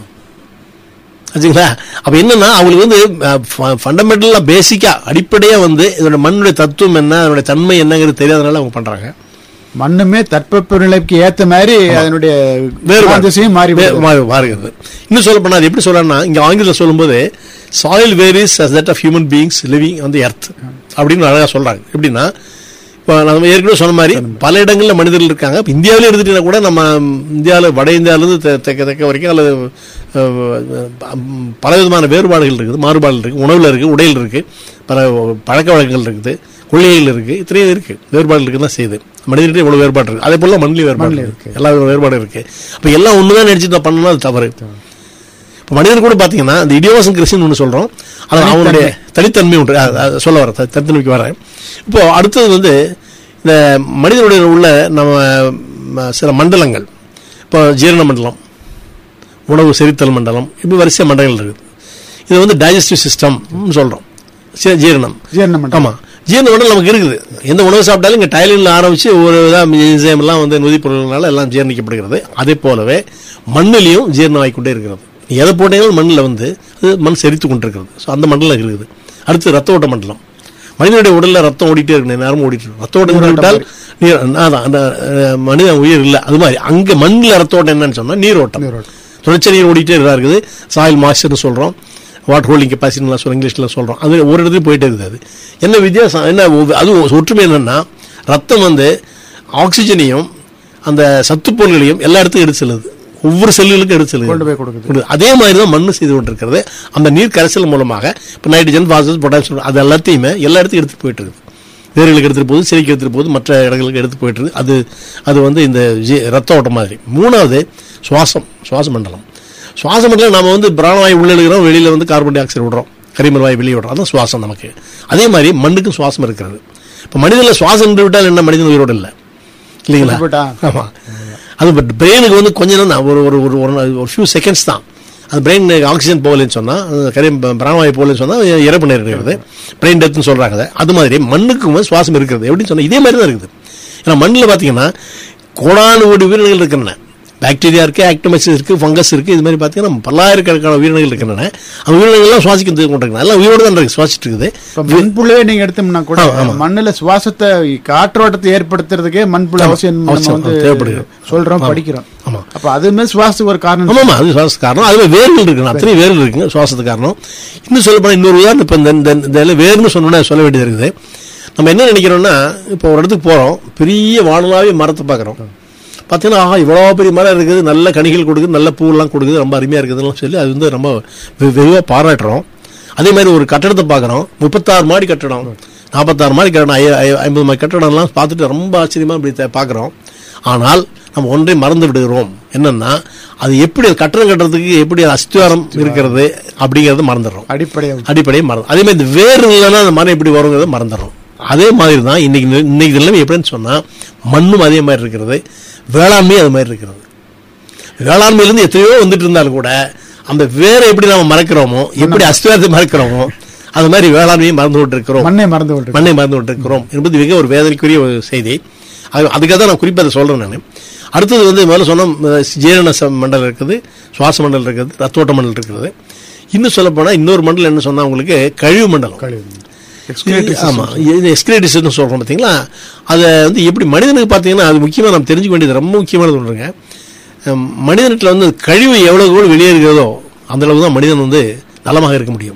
ஆச்சுங்களா அப்ப என்னன்னா அவங்களுக்கு வந்து ஃபண்டமெண்டலா பேசிக்கா அடிப்படையா வந்து இதோட மண்ணுடைய தத்துவம் என்ன அதனுடைய தன்மை என்னங்கிறது தெரியாதனால அவங்க பண்றாங்க மண்ணுமே தட்பவெப்ப நிலைக்கு ஏத்த மாதிரி அதனுடைய வேறுபாடு. திசையும் மாறி வே- வருது. மாறி- மாறுகிறது இன்னும் சொல்ல போனா அது எப்படி சொல்றேன்னா இங்க ஆங்கிலத்தில் சொல்லும்போது soil varies as that of human beings living on the earth அப்படின்னு அழகா சொல்றாங்க எப்படின்னா இப்போ நம்ம ஏற்கனவே சொன்ன மாதிரி பல இடங்கள்ல மனிதர்கள் இருக்காங்க இப்ப இந்தியாவிலே எடுத்துட்டீங்கன்னா கூட நம்ம இந்தியாவில் வட இந்தியாவிலிருந்து தெ- தெற்க தெற்க வரைக்கும் அல்லது அஹ், பல விதமான வேறுபாடுகள் இருக்குது மாறுபாடுகள் இருக்கு உணவுல இருக்கு உடையில் இருக்கு பல பழக்க வழக்கங்கள் இருக்குது கொள்கைகள் இருக்கு இத்தனையும் இருக்கு வேறுபாடுகள் இருக்கு தான் செய்யுது மனிதர்கிட்ட இவ்வளவு வேறுபாடு இருக்கு அதே போல மண்ணிலையும் வேறுபாடு மண்ணிலையும் இருக்கு எல்லா வேறுபாடும் இருக்கு அப்ப எல்லாம் ஒண்ணுதான் நினைச்சு தான் பண்ணணும் அது தவறு இப்போ இப்போ மனிதன் கூட பார்த்தீங்கன்னா இந்த இடியோசன் கிறிஸ்டின் ஒன்று சொல்கிறோம் அது அவனுடைய தனித்தன்மை ஒன்று அது- அது சொல்ல வரேன் த- தனித்தன்மைக்கு வரேன் இப்போ அடுத்தது வந்து இந்த மனிதனுடைய உள்ள நம்ம ம, சில மண்டலங்கள் இப்போ ஜீரண மண்டலம் உணவு செரித்தல் மண்டலம் இப்படி வரிசை மண்டலங்கள் இருக்குது இது வந்து டைஜஸ்டிவ் சிஸ்டம் சொல்கிறோம் ஜீரணம் ஜீரணம் மண்டலம். ஆமா ஜீரண மண்டலம் நமக்கு இருக்குது எந்த உணவு சாப்பிட்டாலும் இங்கே டைலின்ல ஆரம்பிச்சு ஒரு இதாக எல்லாம் வந்து நொதி பொருள்களால எல்லாம் ஜீரணிக்கப்படுகிறது அதே போலவே மண்ணிலையும் ஜீரணம் ஆகிக்கொண்டே இருக்கிறது நீ எதை போட்டீங்களும் மண்ணில் வந்து அது மண் செரித்து கொண்டிருக்கிறது ஸோ அந்த மண்டலம் இருக்குது அடுத்து ரத்த ஓட்ட மண்டலம் மனிதனுடைய உடல்ல ரத்தம் ஓடிட்டே இருக்கு நேரம் ஓடிட்டு இருக்கு ரத்த ஓட்டம் விட்டால் நீர் அதான் அந்த அஹ், மனிதன் உயிர் இல்லை அது மாதிரி அங்கே மண்ணில் ரத்த ஓட்டம் என்னன்னு சொன்னா நீரோட்டம் நீரோட்டம். தொடர்ச்சி நீர் ஓடிட்டே தான் இருக்குது சாயில் மாய்ச்சர்னு சொல்கிறோம் வாட்டர் ஹோல்டிங் கெப்பாசிட்டிலாம் சொல்ல இங்கிலீஷில் சொல்கிறோம் அது ஒரு இடத்துக்கு போயிட்டே இருக்குது அது என்ன வித்தியாசம் என்ன ஒவ்வொரு- அது ஒற்றுமை என்னன்னா ரத்தம் வந்து ஆக்சிஜனையும் அந்த சத்துப்பொருள்களையும் எல்லா இடத்துக்கும் எடுத்து செல்லுது ஒவ்வொரு செல்லுகளுக்கும் எடுத்து செல்லுது கொண்டு போய் கொடுக்குது. கொடுக்குது. அதே மாதிரி தான் மண்ணு செய்து கொண்டிருக்கிறது அந்த நீர் கரைசல் மூலமாக இப்போ நைட்ரஜன் பாஸ்பரஸ் பொட்டாசியம் அது எல்லாத்தையுமே எல்லா இடத்துக்கும் எடுத்துட்டு போயிட்டு இருக்குது வேர்களுக்கு எடுத்துட்டு போகுது செடிக்கு எடுத்துட்டு போகுது மற்ற இடங்களுக்கு எடுத்து போயிட்டு இருக்குது அது அது வந்து இந்த ஜி- ரத்த ஓட்டம் மாதிரி மூணாவது சுவாசம் சுவாச மண்டலம் சுவாச மண்டலம் நாம வந்து பிராணவாயு உள்ள எழுகிறோம் வெளியில வந்து கார்பன் டை ஆக்சைடு விடுறோம் கரிமல் வாயு வெளியே விடுறோம் அதான் சுவாசம் நமக்கு அதே மாதிரி மண்ணுக்கும் சுவாசம் இருக்கிறது இப்போ மனிதனில் சுவாசம் நின்று விட்டால் என்ன மனிதன் உயிரோடு இல்லை இல்லைங்களா போட்டா? ஆமா அது பட் பிரெயினுக்கு வந்து கொஞ்ச நேரம் தான் ஒரு ஒரு ஒரு ஒரு ஒரு ஃபியூ செகண்ட்ஸ் தான் அது பிரெயின் ஆக்சிஜன் போகலன்னு சொன்னால் கரி பிராணவாயு போகலன்னு சொன்னால் இறப்பு நேரிடுகிறது பிரெயின் டெத்னு சொல்கிறாங்க அதை. அது மாதிரி மண்ணுக்கும் வந்து சுவாசம் இருக்கிறது எப்படின்னு சொன்னால் இதே மாதிரி தான் இருக்குது ஏன்னா மண்ணில் பார்த்தீங்கன்னா கோடானு கோடி உயிரினங்கள் இருக்கின்றன பாக்டீரியா இருக்கு ஆக்டோமைசிஸ் இருக்கு ஃபங்கஸ் இருக்கு இது மாதிரி பார்த்தீங்கன்னா பல்லாயிரக்கணக்கான உயிரினங்கள் இருக்கின்றன அந்த உயிரினங்கள்லாம் சுவாசிக்கிறது கொண்டிருக்கணும் எல்லாம் உயிரோடு தான் இருக்கு சுவாசிட்டு இருக்குது இப்ப மண்புழுவே நீங்க எடுத்தோம்னா கூட ஆமா, ஆமா. மண்ணுல சுவாசத்தை காற்றோட்டத்தை ஏற்படுத்துறதுக்கே மண்புழு ஆமா, அவசியம் நம்ம அவசியம், வந்து தேவைப்படுகிறது. சொல்றோம் ஆமா. படிக்கிறோம் ஆமா. அப்ப அதுமே சுவாசத்துக்கு ஒரு காரணம் ஆமாம் அது சுவாச காரணம் அதுல வேர்கள் இருக்கு அத்தனை வேர்கள் இருக்குங்க சுவாசத்துக்கு காரணம் இன்னும் சொல்ல போனால் இன்னொரு உதாரணம் இப்போ இந்த இந்த- இந்த இதில் வேர்னு சொன்னோன்னா சொல்ல வேண்டியது இருக்குது நம்ம என்ன நினைக்கிறோம்னா இப்போ ஒரு இடத்துக்கு போகிறோம் பெரிய வானலாவே மரத்தை பார்க்குறோம் பார்த்தீங்கன்னா ஆஹா இவ்வளோ பெரிய மரம் இருக்குது நல்ல கனிகள் கொடுக்குது நல்ல பூவெல்லாம் கொடுக்குது ரொம்ப அருமையாக இருக்குதுன்னு சொல்லி அது வந்து ரொம்ப வெ- வெகுவாக பாராட்டுறோம் அதே மாதிரி ஒரு கட்டடத்தை பார்க்குறோம் முப்பத்தாறு மாடி கட்டடம் நாற்பத்தாறு மாடி கட்டடம் ஐ- ஐ- ஐம்பது மாடி கட்டடம்லாம் பார்த்துட்டு ரொம்ப ஆச்சரியமாக இப்படி த- பார்க்குறோம் ஆனால் நம்ம ஒன்றை மறந்து விடுகிறோம் என்னன்னா அது எப்படி அது கட்டடம் கட்டுறதுக்கு எப்படி அது அஸ்திவாரம் இருக்கிறது அப்படிங்கறத மறந்துடுறோம் அடிப்படையா அடிப்படையை மறந்து அதே மாதிரி இந்த வேர் இல்லைன்னா அந்த மரம் எப்படி வருங்கிறத மறந்துடுறோம் அதே மாதிரி தான் இன்னைக்கு நி- இன்னைக்கு நிலைமை எப்படின்னு சொன்னா மண்ணும் அதே மாதிரி இருக்கிறது வேளாண்மையும் அது மாதிரி இருக்கிறது வேளாண்மையிலேருந்து எத்தனையோ வந்துட்டு இருந்தாலும் கூட அந்த வேரை எப்படி நம்ம மறக்கிறோமோ எப்படி அஸ்திவாரத்தை மறக்கிறோமோ அது மாதிரி வேளாண்மையை மறந்து விட்டு இருக்கிறோம் மண்ணை மறந்து விட்டு மண்ணை மறந்து விட்டுருக்கிறோம் என்பது மிக ஒரு வேதனைக்குரிய ஒரு செய்தி அது அதுக்காக தான் நான் குறிப்பாக அதை சொல்கிறேன் நான் அடுத்தது வந்து முதல்ல சொன்னோம் அஹ், ஜீரண ச- மண்டலம் இருக்குது சுவாச மண்டலம் இருக்குது ரத்தோட்ட மண்டலம் இருக்குது இன்னும் சொல்ல போனால் இன்னொரு மண்டலம் என்ன சொன்னா உங்களுக்கு கழிவு மண்டலம் Excretory system. ஆமா இது எக்ஸ்கிரேட்டிஸ்னு சொல்றோம் பார்த்தீங்களா அதை வந்து எப்படி மனிதனுக்கு பார்த்தீங்கன்னா அது முக்கியமாக நம்ம தெரிஞ்சுக்க வேண்டியது ரொம்ப முக்கியமானது ஒன்றுங்க அஹ், மனிதனத்தில் வந்து கழிவு எவ்வளவு கூட வெளியேறுகிறதோ அந்த அளவு தான் மனிதன் வந்து நலமாக இருக்க முடியும்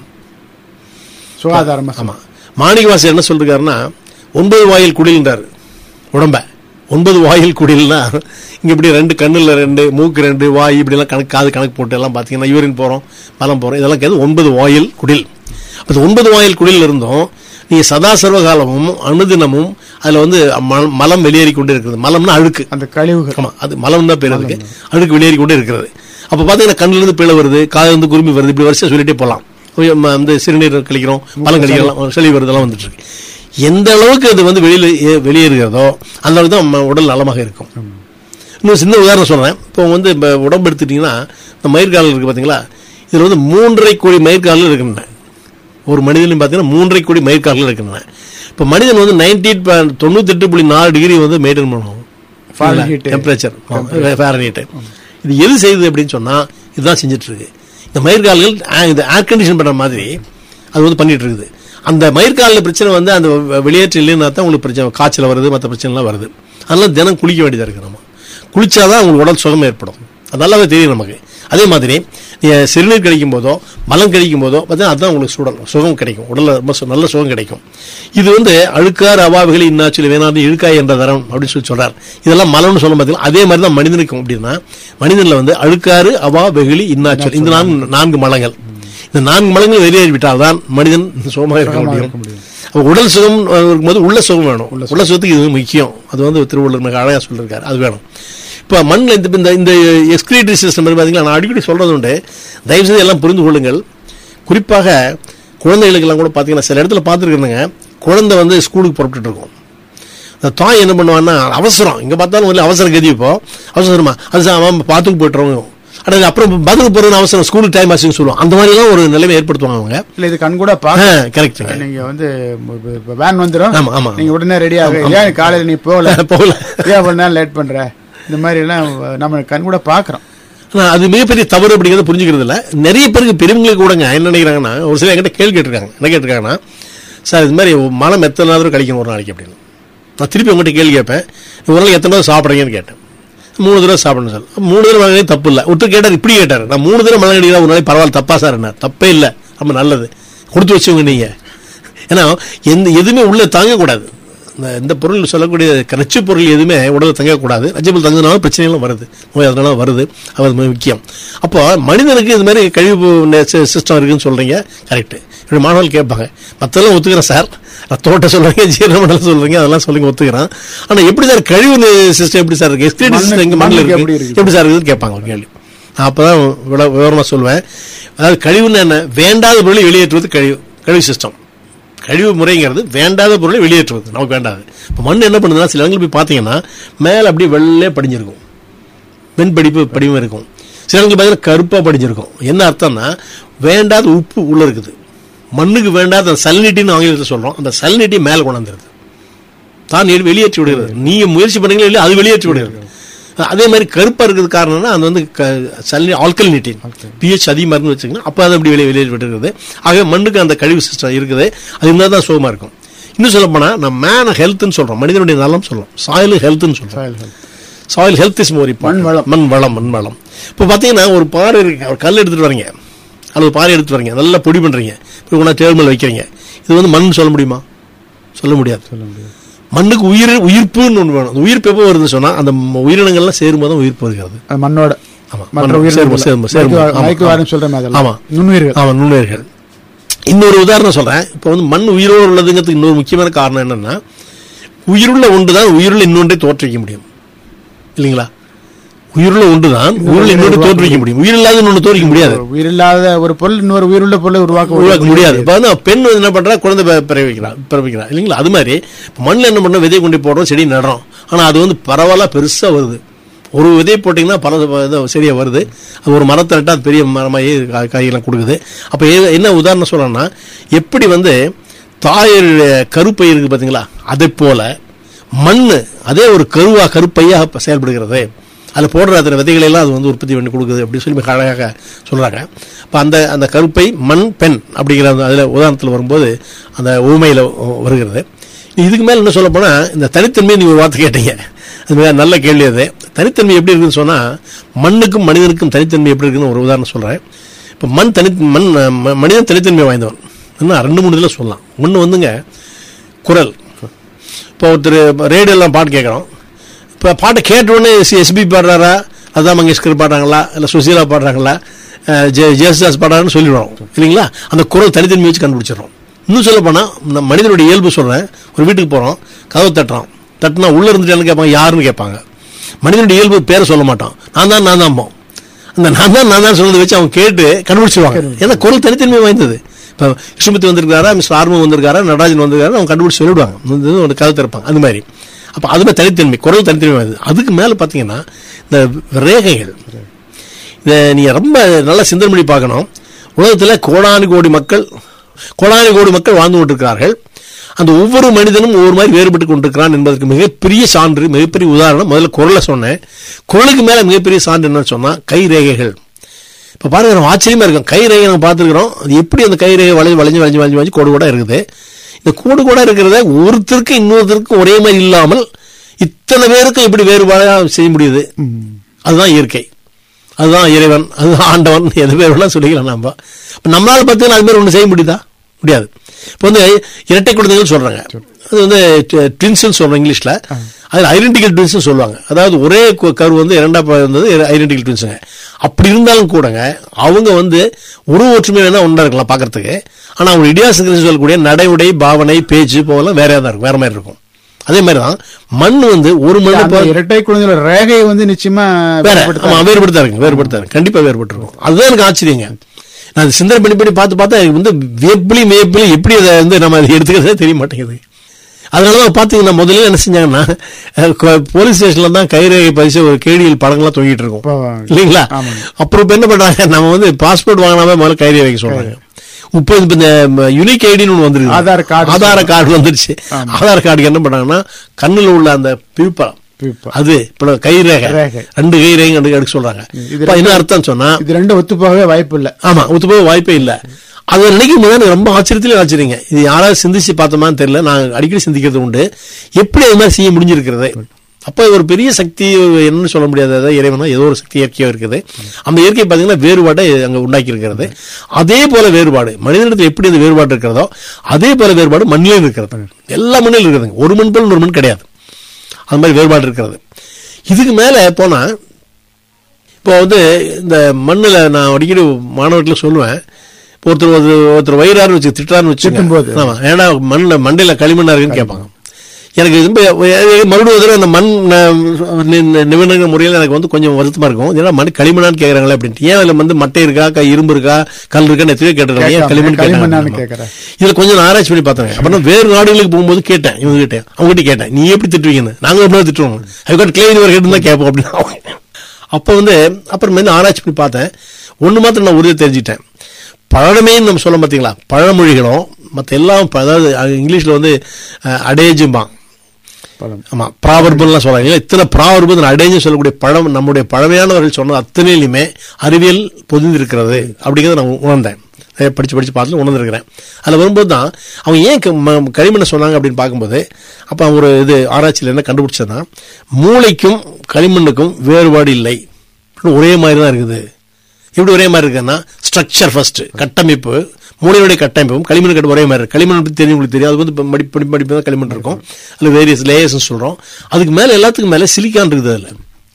சுகாதாரமா ஆமா மாணிக்கவாசர் என்ன சொல்றாருன்னா ஒன்பது வாயில் குடில்ன்றார் உடம்ப ஒன்பது வாயில் குடில்னா இங்க இப்படி ரெண்டு கண்ணுல ரெண்டு மூக்கு ரெண்டு வாய் இப்படி எல்லாம் கணக்கு காது கணக்கு போட்டு எல்லாம் பாத்தீங்கன்னா யூரின் போறோம் மலம் போறோம் இதெல்லாம் கேது ஒன்பது வாயில் குடில் அப்ப இந்த ஒன்பது வாயில் குடில் இருந்தும் நீங்க சதா சர்வ காலமும் அனுதினமும் அதுல வந்து ம- மலம் வெளியேறி கொண்டு இருக்குது மலம்னா அழுக்கு அந்த கழிவுகள் ஆமா அது மலம் தான் பேர் அதுக்கு அழுக்கு வெளியேறி கொண்டே இருக்கிறது அப்ப பாத்தீங்கன்னா கண்ணுல இருந்து பிழை வருது காதுல இருந்து குருமி வருது இப்படி வரிசை சொல்லிட்டே போலாம் கொஞ்சம் ம- வந்து சிறுநீர் கழிக்கிறோம் பழம் கழிக்கிறோம் சளி வருதெல்லாம் வந்துட்டு இருக்கு எந்த அளவுக்கு அது வந்து வெளியில ஏ- வெளியேறுகிறதோ அந்த அளவுக்கு தான் நம்ம உடல் நலமாக இருக்கும் இன்னும் சின்ன உதாரணம் சொல்றேன் இப்போ வந்து இப்போ உடம்பு எடுத்துட்டீங்கன்னா இந்த மயிர்கால் இருக்கு பாத்தீங்களா இதுல வந்து மூன்றரை கோடி மயிர்கால்கள் இருக்கின்றன ஒரு மனிதனும் பார்த்தீங்கன்னா மூன்றரை கோடி மயிர்கால்கள் இருக்கின்றன இப்போ மனிதன் வந்து நைன்டி தொண்ணூத்தெட்டு புள்ளி நாலு டிகிரி வந்து மெயின்டைன் பண்ணுவோம் Fahrenheit. டெம்பரேச்சர் ஃபேரன்ஹீட் இது எது செய்யுது அப்படின்னு சொன்னா இதுதான் செஞ்சுட்டு இருக்கு இந்த மயிர்கால்கள் ஆ- இந்த ஏர் கண்டிஷன் பண்ற மாதிரி அது வந்து பண்ணிட்டு இருக்குது அந்த மயிர்காலில் பிரச்சனை வந்து அந்த வெ- வெளியேற்றம் இல்லைன்னா தான் உங்களுக்கு பிரச்சனை காய்ச்சல் வருது மற்ற பிரச்சனைலாம் வருது அதனால தினம் குளிக்க வேண்டியதாக இருக்கு நம்ம குளிச்சாதான் உங்களுக்கு உடல் சுகம் ஏற்படும் அது நல்லாவே தெரியும் நமக்கு அதே மாதிரி நீங்க சிறுநீர் கழிக்கும் போதோ மலம் கழிக்கும் போதோ பார்த்தீங்கன்னா அதுதான் உங்களுக்கு சுடல் சுகம் கிடைக்கும் உடல்ல ரொம்ப சு- நல்ல சுகம் கிடைக்கும் இது வந்து அழுக்கார் அவாவுகளை இன்னாச்சில் வேணாது இழுக்காய் என்ற தரம் அப்படின்னு சொல்லி சொல்றார் இதெல்லாம் மலம்னு சொல்ல பார்த்தீங்கன்னா அதே மாதிரி தான் மனிதனுக்கும் அப்படின்னா மனிதன்ல வந்து அழுக்காறு அவா வெகுளி இன்னாச்சல் இந்த நான்கு நான்கு மலங்கள் இந்த நான்கு மலங்கள் வெளியேறி விட்டால் தான் மனிதன் சுகமாக இருக்க சுகமாக முடியும் இருக்க முடியும். அப்ப உடல் சுகம் அஹ், இருக்கும்போது உள்ள சுகம் வேணும் உள்ள சுகத்துக்கு இது முக்கியம் அது வந்து திருவள்ளுவர் மிக அழகா சொல்லியிருக்காரு அது வேணும் இப்போ மண்ணில் இந்த இந்த இந்த எக்ஸ்கிரேட்டரி சிஸ்டம் பார்த்தீங்களா நான் அடிக்கடி சொல்றது உண்டு தயவு செய்து எல்லாம் புரிந்து கொள்ளுங்கள் குறிப்பாக குழந்தைகளுக்கெல்லாம் கூட பார்த்தீங்கன்னா சில இடத்துல பார்த்துருக்கேனுங்க குழந்தை வந்து ஸ்கூலுக்கு புறப்பட்டுட்டு இருக்கும் அந்த தாய் என்ன பண்ணுவான்னா அவசரம் இங்கே பார்த்தாலும் வந்து அவசர கதி இப்போ அவசரமா அது சா- அவன் பார்த்துக்கு போய்ட்டுறவங்க ஆனால் அப்புறம் பதில் போகிறதுன்னு அவசரம் ஸ்கூலுக்கு டைம் ஆச்சுன்னு சொல்லுவோம் அந்த மாதிரிலாம் ஒரு நிலைமை ஏற்படுத்துவாங்க அவங்க இல்ல இது கண் கூட பாக்க கரெக்டுங்க நீங்க வந்து வேன் வந்துடும் ஆமா, ஆமா. நீங்க உடனே ரெடி ஆக ஏன் காலையில நீ போகல போகல ஏன் ஒரு நேரம் லேட் பண்ற இந்த மாதிரி எல்லாம் நம்ம கண் கூட பாக்குறோம் ஆனா அது மிகப்பெரிய தவறு அப்படிங்கிறத புரிஞ்சுக்கிறது இல்ல நிறைய பேருக்கு பெரியவங்களுக்கு கூடங்க என்ன நினைக்கிறாங்கன்னா ஒரு சில என்கிட்ட கேள்வி கேட்டிருக்காங்க என்ன கேட்டிருக்காங்கன்னா சார் இது மாதிரி மனம் எத்தனை நாள் கழிக்கணும் ஒரு நாளைக்கு அப்படின்னு நான் திருப்பி உங்கள்கிட்ட கேள்வி கேட்பேன் ஒரு நாள் எத்தனை தடவை சாப்பிட்றீங்கன்னு கேட்டேன் மூணு தடவை சாப்பிடணும் சார் மூணு தடவை மழை தப்பு இல்லை ஒருத்தர் கேட்டார் இப்படி கேட்டார் நான் மூணு தடவை மழை அடிக்கிறா ஒரு நாளைக்கு பரவாயில்ல தப்பா சார் என்ன தப்பே இல்லை ரொம்ப நல்லது கொடுத்து வச்சவங்க நீங்க ஏன்னா எந்த எதுவுமே உள்ள தாங்கக்கூடாது இந்த இந்த பொருள் சொல்லக்கூடிய நச்சு பொருள் எதுவுமே உடலை தங்கக்கூடாது நச்சு பொருள் தங்கினாலும் பிரச்சனைகளும் வருது நோய் அதனால வருது அது மிக முக்கியம் அப்போ மனிதனுக்கு இது மாதிரி கழிவு சிஸ்டம் இருக்குன்னு சொல்றீங்க கரெக்ட் இப்படி மாணவர்கள் கேட்பாங்க மற்றெல்லாம் ஒத்துக்கிறேன் சார் ரத்தோட்ட சொல்றீங்க ஜீரணமண்டலம் சொல்றீங்க அதெல்லாம் சொல்லுங்க ஒத்துக்கிறேன் ஆனா எப்படி சார் கழிவு சிஸ்டம் எப்படி சார் இருக்கு எக்ஸ்கிரீட் சிஸ்டம் எங்க மண்ணில் மண்ணுக்கு எப்படி இருக்கு இருக்கு? எப்படி சார் இருக்குன்னு கேட்பாங்க ஒரு கேள்வி நான் அப்பதான் விவ- விவரமா சொல்லுவேன் அதாவது கழிவுன்னு என்ன வேண்டாத பொருளை வெளியேற்றுவது கழிவு கழிவு சிஸ்டம் கழிவு முறைங்கிறது வேண்டாத பொருளை வெளியேற்றுவது நமக்கு வேண்டாது இப்போ மண் என்ன பண்ணுதுன்னா சில இடங்கள் போய் பார்த்தீங்கன்னா மேலே அப்படியே வெள்ளே படிஞ்சிருக்கும் வெண்படிப்பு படிவம் இருக்கும் சில இடங்கள் பார்த்தீங்கன்னா கருப்பாக படிஞ்சிருக்கும் என்ன அர்த்தம்னா வேண்டாத உப்பு உள்ள இருக்குது மண்ணுக்கு வேண்டாத அந்த சல்னிட்டின்னு ஆங்கிலத்தில் சொல்றோம் அந்த சல்னிட்டி மேலே கொண்டாந்துருது தான் நீர் வெளியேற்றி விடுகிறது நீங்க முயற்சி பண்ணீங்களா இல்லையா அது வெளியேற்றி விடுகிறது அதே மாதிரி கருப்பா இருக்கிறது காரணம்னா அது வந்து சல்லி ஆல்கலினிட்டின் பிஹெச் அதிகமாக இருந்து வச்சுக்கோங்க அப்போ அது அப்படி வெளியே வெளியே விட்டுருக்குது ஆகவே மண்ணுக்கு அந்த கழிவு சிஸ்டம் இருக்குது அது இருந்தால் தான் சுகமாக இருக்கும் இன்னும் சொல்ல போனால் நம்ம மேன் ஹெல்த்னு சொல்றோம் மனிதனுடைய நலம் சொல்றோம் சாயில் ஹெல்த்னு சொல்றோம் Soil health. Soil health is more மண் வளம். மண் வளம் மண் வளம் இப்போ பார்த்தீங்கன்னா ஒரு பாறை இருக்கு ஒரு கல் எடுத்துட்டு வரீங்க அல்லது பாறை எடுத்துட்டு வரீங்க நல்லா பொடி பண்றீங்க இப்போ கொண்டா டேபிள் வைக்கிறீங்க இது வந்து மண் சொல்ல முடியுமா சொல்ல முடியாது சொல்ல முடியாது மண்ணுக்கு உயிர் உயிர்ப்புன்னு ஒன்று வேணும் அந்த உயிர்ப்பு எப்போ வருதுன்னு சொன்னா அந்த ம- உயிரினங்கள்லாம் சேரும்போது தான் உயிர்ப்பு வருகிறது அது மண்ணோட ஆமா மற்ற மண் உயிரினங்கள் சேரும், சேரும், சேரும். மைக்ரோ- ஆமா, மைக்ரோஆர்கன் சொல்ற மாதிரி ஆமா. அதெல்லாம். நுண்ணுயிர்கள் ஆமா நுண்ணுயிர்கள் இன்னொரு உதாரணம் சொல்றேன் இப்போ வந்து மண் உயிரோடு உள்ளதுங்கிறதுக்கு இன்னொரு முக்கியமான காரணம் என்னன்னா உயிருள்ள ஒன்று தான் உயிருள்ள இன்னொன்றை தோற்றுவிக்க முடியும் இல்லைங்களா உயிருள்ள ஒன்று தான் உயிருள்ள இன்னொன்று தோற்றுவிக்க முடியும் உயிரில்லாத இன்னொன்று தோற்றுவிக்க முடியாது ஒரு உயிரில்லாத ஒரு பொருள் இன்னொரு உயிருள்ள பொருளை உருவாக்க உருவாக்க முடியாது இப்போ வந்து பெண் வந்து என்ன பண்றா குழந்தை பி- பிறவிக்கிறா பிறவிக்கிறா இல்லைங்களா அது மாதிரி இப்போ மண்ணில் என்ன பண்ணோம் விதை கொண்டு போடுறோம் செடி நடுறோம் ஆனா அது வந்து பரவலா பெருசா வருது ஒரு விதை போட்டிங்கன்னா பல இது சரியா வருது அது ஒரு மரத்தை நட்டா அது பெரிய மரமாகி கா- காய்கறிலாம் கொடுக்குது அப்போ ஏ- என்ன உதாரணம் சொல்லணும்னா எப்படி வந்து தாயர் கருப்பை இருக்கு பார்த்தீங்களா அதை போல மண் அதே ஒரு கருவா கருப்பையா இப்ப செயல்படுகிறது அதில் போடுற அதில் விதைகளை எல்லாம் அது வந்து உற்பத்தி பண்ணி கொடுக்குது அப்படின்னு சொல்லி மிக அழகாக சொல்றாங்க அப்போ அந்த அந்த கருப்பை மண் பெண் அப்படிங்கிற அந்த அதில் உதாரணத்தில் வரும்போது அந்த ஊமையில் வருகிறது இதுக்கு மேலே என்ன சொல்ல போனா இந்த தனித்தன்மையை நீங்கள் ஒரு வார்த்தை கேட்டீங்க அது மிக நல்ல கேள்வி அது தனித்தன்மை எப்படி இருக்குன்னு சொன்னால் மண்ணுக்கும் மனிதனுக்கும் தனித்தன்மை எப்படி இருக்குன்னு ஒரு உதாரணம் சொல்கிறேன் இப்போ மண் தனி மண் ம- மனிதன் தனித்தன்மை வாய்ந்தவன் இன்னும் ரெண்டு மூணு இதில் சொல்லலாம் ஒன்று வந்துங்க குரல் இப்போ ஒருத்தர் ரேடியோலாம் பாட்டு கேட்குறோம் இப்போ பாட்டை கேட்ட உடனே எஸ்பி பாடுறாரா லதா மங்கேஷ்கர் பாடுறாங்களா இல்லை சுசீலா பாடுறாங்களா அஹ் ஜெ ஜெயசுதாஸ் பாடுறாங்கன்னு சொல்லிடுறோம் இல்லைங்களா அந்த குரல் தனித்தன்மை வச்சு கண்டுபிடிச்சிடுறோம் இன்னும் சொல்ல போனால் இந்த மனிதனுடைய இயல்பு சொல்கிறேன் ஒரு வீட்டுக்கு போகிறோம் கதவு தட்டுறோம் தட்டுனா உள்ளே இருந்துட்டு கேட்பாங்க யாருன்னு கேட்பாங்க மனிதனுடைய இயல்பு பேரை சொல்ல மாட்டோம் நான் தான் நான் தான் போம் அந்த நான் தான் நான் தான் சொல்றதை வச்சு அவங்க கேட்டு கண்டுபிடிச்சிருவாங்க ஏன்னா குரல் தனித்தன்மை வாய்ந்தது இப்போ கிருஷ்ணமூர்த்தி வந்திருக்காரா மிஸ்டர் ஆர்மம் வந்திருக்காரா நடராஜன் வந்திருக்காரா அவங்க கண்டுபிடிச்சு சொல்லிடுவாங்க இந்த இது ஒரு கதை திறப்பாங்க அந்த மாதிரி அப்போ அதுமே தனித்தன்மை குரல் தனித்தன்மை வாய்ந்தது அதுக்கு மேலே பார்த்தீங்கன்னா இந்த ரேகைகள் இதை நீங்கள் ரொம்ப நல்லா சிந்தனை பண்ணி பார்க்கணும் உலகத்தில் கோடானு கோடி மக்கள் கோடானு கோடி மக்கள் வாழ்ந்து கொண்டிருக்கிறார்கள் அந்த ஒவ்வொரு மனிதனும் ஒவ்வொரு மாதிரி வேறுபட்டு கொண்டிருக்கிறான் என்பதற்கு மிகப்பெரிய சான்று மிகப்பெரிய உதாரணம் முதல்ல குரலை சொன்னேன் குரலுக்கு மேல மிகப்பெரிய சான்று என்னன்னு சொன்னா கை ரேகைகள் இப்போ பாருங்க நம்ம ஆச்சரியமா இருக்கும் கை ரேகை நம்ம பார்த்துருக்குறோம் அது எப்படி அந்த கை ரேகை வளைஞ்சு வளைஞ்சு வளைஞ்சு வளைஞ்சு வளைஞ்சு கோடு கூட இருக்குது இந்த கோடு கூட இருக்கிறத ஒருத்தருக்கு இன்னொருத்தருக்கு ஒரே மாதிரி இல்லாமல் இத்தனை பேருக்கும் எப்படி வேறுபாடாக செய்ய முடியுது அதுதான் இயற்கை அதுதான் இறைவன் அதுதான் ஆண்டவன் எது பேர் வேணா சொல்லிக்கலாம் நம்ம இப்போ நம்மளால பார்த்தீங்கன்னா அது மாதிரி ஒன்று செய்ய முடியுதா முடியாது இப்போ வந்து இரட்டை குழந்தைகள் சொல்றாங்க அது வந்து ட்வின்ஸ்னு சொல்றோம் இங்கிலீஷ்ல அதில் ஐடென்டிக்கல் ட்வின்ஸ்னு சொல்லுவாங்க அதாவது ஒரே கு- கரு வந்து இரண்டா ப- வந்தது ஐடென்டிக்கல் ட்வின்ஸுங்க அப்படி இருந்தாலும் கூடங்க அவங்க வந்து உருவ ஒற்றுமை வேணா ஒன்றா இருக்கலாம் பார்க்கறதுக்கு ஆனால் அவங்க இடியாசங்கர் சொல்லக்கூடிய நடை உடை பாவனை பேச்சு போகலாம் வேற தான் இருக்கும் வேற மாதிரி இருக்கும் அதே மாதிரி தான் மண் வந்து ஒரு மண் அந்த இரட்டை குழந்தைகளோட ரேகை வந்து நிச்சயமா வேற வேறுபடுத்தா- ஆமா வேறுபடுத்தா இருக்கு வேறுபடுத்தா இருக்கு கண்டிப்பா வேறுபட்டு இருக்கும் அதுதான் எனக்கு ஆச்சரியங்க நான் அது சிந்தனை பண்ணி பண்ணி பார்த்து பார்த்தா எனக்கு வந்து வேப்பிலி மேப்பிலி எப்படி அதை வந்து நம்ம அதை எடுத்துக்கிறதே தெரிய மாட்டேங்குது அதனாலதான் பாத்தீங்கன்னா முதல்ல என்ன செஞ்சாங்கன்னா அஹ், கொ- போலீஸ் ஸ்டேஷன்ல தான் கைரேகை பதிச்சு ஒரு கேடியில் படங்கள்லாம் தொங்கிட்டு இருக்கும் இப்போ இல்லைங்களா ஆமாங்க. அப்புறம் இப்ப என்ன பண்றாங்க நம்ம வந்து பாஸ்போர்ட் வாங்கினாவே முதல்ல கைரேகை வைக்க சொல்றாங்க இப்போ இப்ப இந்த யூனிக் ஐடின்னு ஒன்று வந்துருக்கு ஆதார் கார்டு ஆதார கார்டு வந்துருச்சு ஆமா. ஆதார் கார்டுக்கு என்ன பண்றாங்கன்னா கண்ணுல உள்ள அந்த பிரிப்பா பிரிப்பா. அது இப்ப கைரேகை ரேகை. ரெண்டு கைரேகை எடுக்க எடுக்க சொல்றாங்க இது இப்ப என்ன அர்த்தம் சொன்னா இது ரெண்டும் ஒத்து போகவே வாய்ப்பு இல்ல ஆமா ஒத்து போக வாய்ப்பே இல்ல அதை நினைக்கும் போது எனக்கு ரொம்ப ஆச்சரியத்திலே ஆச்சரியங்க இது யாராவது சிந்திச்சு பார்த்தோமான்னு தெரியல நான் அடிக்கடி சிந்திக்கிறது உண்டு எப்படி அது மாதிரி செய்ய முடிஞ்சிருக்கிறது அப்ப ஒரு பெரிய சக்தி என்னன்னு சொல்ல முடியாது அதாவது இறைவனா ஏதோ ஒரு சக்தி இயற்கையா இருக்குது அந்த இயற்கை பார்த்தீங்கன்னா வேறுபாடை அங்க உண்டாக்கி இருக்கிறது அதே போல வேறுபாடு மனிதனிடத்தில் எப்படி அந்த வேறுபாடு இருக்கிறதோ அதே போல வேறுபாடு மண்ணிலும் இருக்கிறது எல்லா மண்ணிலும் இருக்குதுங்க ஒரு மண் போல் ஒரு மண் கிடையாது அது மாதிரி வேறுபாடு இருக்கிறது இதுக்கு மேல போனா இப்போ வந்து இந்த மண்ணுல நான் அடிக்கடி மாணவர்களுக்கு சொல்லுவேன் இப்போ ஒருத்தர் ஒரு- ஒருத்தர் வயிறாரு வச்சு திட்டான்னு திட்டும்போது. வச்சு ஆமா ஏன்னா மண்ணில் மண்டையில களிமண்ணா இருக்குன்னு கேட்பாங்க எனக்கு இது ரொம்ப- மறுபடியும் ஒரு தடவை அந்த மண் நிபுணர் முறையில் எனக்கு வந்து கொஞ்சம் வருத்தமா இருக்கும் ஏன்னா மண் களிமண்ணான்னு கேட்கறாங்களே அப்படின்ட்டு ஏன் அதில் வந்து மட்டை இருக்கா க- இரும்பு இருக்கா கல் இருக்கா எத்தனையோ கேட்டுருக்காங்க ஏன் கேட்காம, களிமண் களிமண்ணான்னு கேட்டாங்க கேட்கறேன். இதுல கொஞ்சம் நான் ஆராய்ச்சி பண்ணி பார்த்தேன் அப்புறம் வேறு நாடுகளுக்கு போகும்போது கேட்டேன் இவங்க கிட்ட அவங்க கிட்ட கேட்டேன் நீ எப்படி திட்டுவீங்கன்னு நாங்க எப்படி திட்டுவோம் ஐ காட் கிளேன் இவர் கேட்டு தான் கேட்போம் அப்படின்னு அப்ப வந்து அப்புறம் வந்து ஆராய்ச்சி பண்ணி பார்த்தேன் ஒண்ணு மாத்திரம் நான் உறுதியை தெரிஞ்சுட்டேன் பழமைன்னு நம்ம சொல்ல பார்த்தீங்களா பழமொழிகளும் மற்ற எல்லாம் ப- அதாவது அஹ், இங்கிலீஷ்ல வந்து அடேஜும்பான் பழம். ஆமா ப்ராவர்புலாம் சொல்றாங்க இல்ல, இத்தனை ப்ராவர்பு அடைஞ்சு சொல்லக்கூடிய பழம் நம்முடைய பழமையானவர்கள் சொன்னது அத்தனையிலுமே அறிவியல் பொதிந்திருக்கிறது அப்படிங்கிறத நான் உணர்ந்தேன் நிறைய படிச்சு படிச்சு பார்த்து உணர்ந்திருக்கிறேன் அதில் வரும்போது தான் அவங்க ஏன் க- ம- களிமண்ணை சொன்னாங்க அப்படின்னு பார்க்கும்போது அப்போ அவங்க ஒரு இது ஆராய்ச்சியில் என்ன கண்டுபிடிச்சதுன்னா மூளைக்கும் களிமண்ணுக்கும் வேறுபாடு இல்லை ஒரே மாதிரி தான் இருக்குது எப்படி ஒரே மாதிரி இருக்குன்னா ஸ்ட்ரக்சர் ஃபர்ஸ்ட் கட்டமைப்பு மூளையுடைய கட்டமைப்பும் களிமண் கட்ட ஒரே மாதிரி இருக்கு களிமண் பத்தி தெரியும் உங்களுக்கு தெரியும் அது வந்து இப்ப மடி படி படிப்பு தான் களிமண் இருக்கும் அதில் வேரியஸ் லேயர்ஸ் சொல்றோம் அதுக்கு மேல எல்லாத்துக்கும் மேல சிலிக்கான் இருக்குது அதுல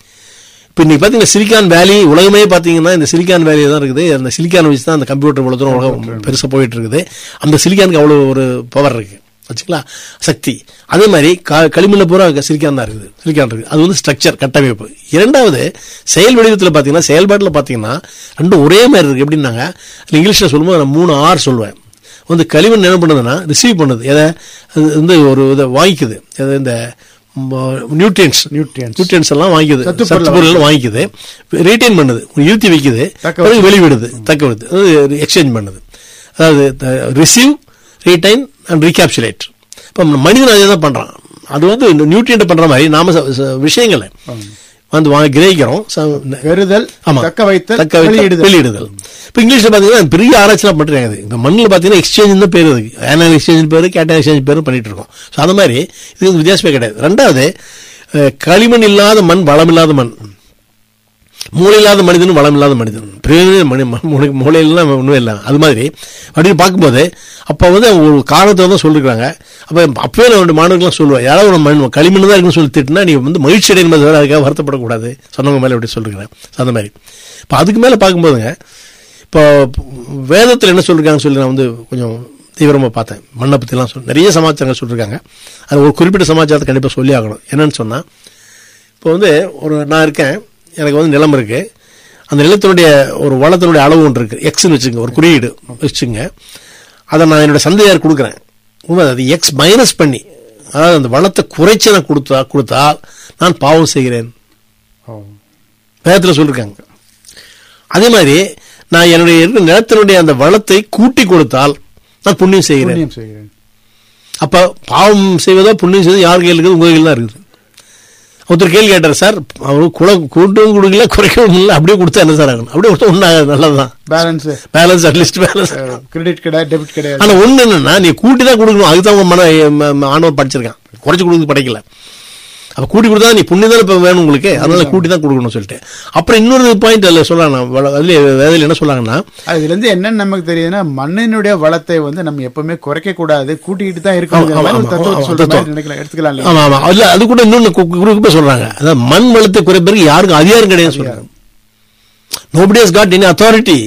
இப்போ இன்னைக்கு பார்த்தீங்கன்னா சிலிக்கான் வேலி உலகமே பார்த்தீங்கன்னா இந்த சிலிக்கான் வேலி தான் இருக்குது அந்த சிலிக்கான் வச்சு தான் அந்த கம்ப்யூட்டர் இவ்வளோ தூரம் உலகம் பெருசாக போயிட்டு இருக்குது அந்த சிலிக்கானுக்கு அவ்வளோ ஒரு பவர் இருக்கு வச்சுங்களா சக்தி அதே மாதிரி க- களிமண்ல பூரா சிலிக்கான் தான் இருக்குது சிலிக்கான் இருக்குது அது வந்து ஸ்ட்ரக்சர் கட்டமைப்பு இரண்டாவது செயல் வடிவத்தில் பார்த்தீங்கன்னா செயல்பாட்டில் பார்த்தீங்கன்னா ரெண்டும் ஒரே மாதிரி இருக்கு எப்படின்னாங்க இங்கிலீஷில் சொல்லும்போது நான் மூணு ஆர் சொல்லுவேன் வந்து களிமண் என்ன பண்ணுதுன்னா ரிசீவ் பண்ணுது எதை அது வந்து ஒரு இதை வாங்கிக்குது எதை இந்த நியூட்ரியன்ஸ் Nutrients. நியூட்ரியன்ஸ் எல்லாம் வாங்கிக்குது சத்துப் சத்து பொருள் வாங்கிக்குது ரீட்டைன் பண்ணுது இருத்தி வைக்குது தக்க பிறகு வெளிவிடுது தக்க விடுது அதாவது எக்ஸ்சேஞ்ச் பண்ணுது அதாவது ரிசீவ் ரீடைன் அண்ட் ரீகேப்சுலேட் இப்போ மனிதன் அதே தான் பண்றான் அது வந்து நியூட்ரியன்ட் பண்ற மாதிரி நாம ச- ச- விஷயங்களை வந்து வாங்கி கிரகிக்கிறோம் ச- பெறுதல் ஆமா தக்க வைத்தல் தக்க வைத்தல் வெளியிடுதல் வெளியிடுதல் இப்போ இங்கிலீஷ்ல பாத்தீங்கன்னா பெரிய ஆராய்ச்சிலாம் பண்றாங்க இது இந்த மண்ணில் பாத்தீங்கன்னா எக்ஸ்சேஞ்ச் தான் பேர் இருக்கு ஆனுவல் எக்ஸ்சேஞ்ச் பேரு கேட்டன் எக்ஸ்சேஞ்ச் பேரும் பண்ணிட்டு இருக்கோம் ஸோ அந்த மாதிரி இது வித்தியாசமே கிடையாது ரெண்டாவது அஹ், களிமண் இல்லாத மண் வளம் இல்லாத மண் மூளை இல்லாத மனிதனும் வளம் இல்லாத மனிதன் பிரயோஜன மனி மூளை மூளையிலாம் ஒன்றும் இல்லை அது மாதிரி அப்படின்னு பார்க்கும்போது அப்போ வந்து அவங்க ஒரு காரணத்தை தான் சொல்லிருக்காங்க அப்போ அப்பவே நான் என்னோட மாணவர்கள்லாம் சொல்லுவேன் யாராவது ஒரு மண் களிமண் தான் இருக்குன்னு சொல்லி திட்டுனா நீ வந்து மகிழ்ச்சி அடையும் போது அதுக்காக வருத்தப்படக்கூடாது சொன்னவங்க மேலே எப்படி சொல்லிருக்கிறேன் அந்த மாதிரி இப்போ அதுக்கு மேலே பார்க்கும்போதுங்க இப்போ வேதத்தில் என்ன சொல்லிருக்காங்கன்னு சொல்லி நான் வந்து கொஞ்சம் தீவிரமாக பார்த்தேன் மண்ணை பற்றிலாம் சொல்லி நிறைய சமாச்சாரங்கள் சொல்லியிருக்காங்க அது ஒரு குறிப்பிட்ட சமாச்சாரத்தை கண்டிப்பாக சொல்லி ஆகணும் என்னன்னு சொன்னால் இப்போ வந்து ஒரு நான் இருக்கேன் எனக்கு வந்து நிலம் இருக்கு அந்த நிலத்தினுடைய ஒரு வளத்தினுடைய அளவு ஒன்று இருக்கு எக்ஸ்னு வச்சுங்க ஒரு குறியீடு வச்சுங்க அதை நான் என்னோட சந்தையார் கொடுக்குறேன் உண்மை அது எக்ஸ் மைனஸ் பண்ணி அதாவது அந்த வளத்தை குறைச்சி நான் கொடுத்தா கொடுத்தால் நான் பாவம் செய்கிறேன் வேதத்தில் சொல்லியிருக்காங்க அதே மாதிரி நான் என்னுடைய இருக்கிற நிலத்தினுடைய அந்த வளத்தை கூட்டி கொடுத்தால் நான் புண்ணியம் செய்கிறேன் புண்ணியம் செய்கிறேன் அப்ப பாவம் செய்வதோ புண்ணியம் செய்வதோ யார் கையில் இருக்குது உங்க கையில் தான் இருக்குது ஒருத்தர் கேள்வி கேட்டார் சார் அவரு குல கூட்டவும் கொடுக்கல குறைக்கவும் இல்லை அப்படியே கொடுத்தா என்ன சார் ஆகணும் அப்படியே கொடுத்தா ஒன்றும் நல்லதுதான் balance balance at least balance credit கிடையாது டெபிட் கிடையாது ஆனா ஒண்ணு என்னன்னா நீ கூட்டி தான் கொடுக்கணும் அதுதான் உங்க மன ம- ம- ஆணவர் படிச்சிருக்கான் குறைச்சு கொடுக்க படிக்கல அப்ப கூட்டி கொடுத்தா நீ புண்ணியம் தான் இப்ப வேணும் உங்களுக்கு அதனால கூட்டி தான் கொடுக்கணும்னு சொல்லிட்டு அப்புறம் இன்னொரு பாயிண்ட் அதுல சொல்றாங்க அதுல வேதையில என்ன சொல்லாங்கன்னா அதுல இருந்து என்னன்னு நமக்கு தெரியுதுன்னா மண்ணினுடைய வளத்தை வந்து நம்ம எப்பவுமே குறைக்க கூடாது கூட்டிக்கிட்டு தான் ஆமா, ஆமா, இருக்கணும் ஆமா, தத்துவத்தை ஆமா, சொல்ற தத்துவம். மாதிரி நினைக்கலாம் எடுத்துக்கலாம் இல்லையா? ஆமா ஆமா அதுல அது கூட இன்னொன்னு கு- கு- குறிப்பா சொல்றாங்க அதாவது மண் வளத்தை குறைப்பதற்கு யாருக்கும் அதிகாரம் கிடையாது சொல்றாங்க nobody has got any authority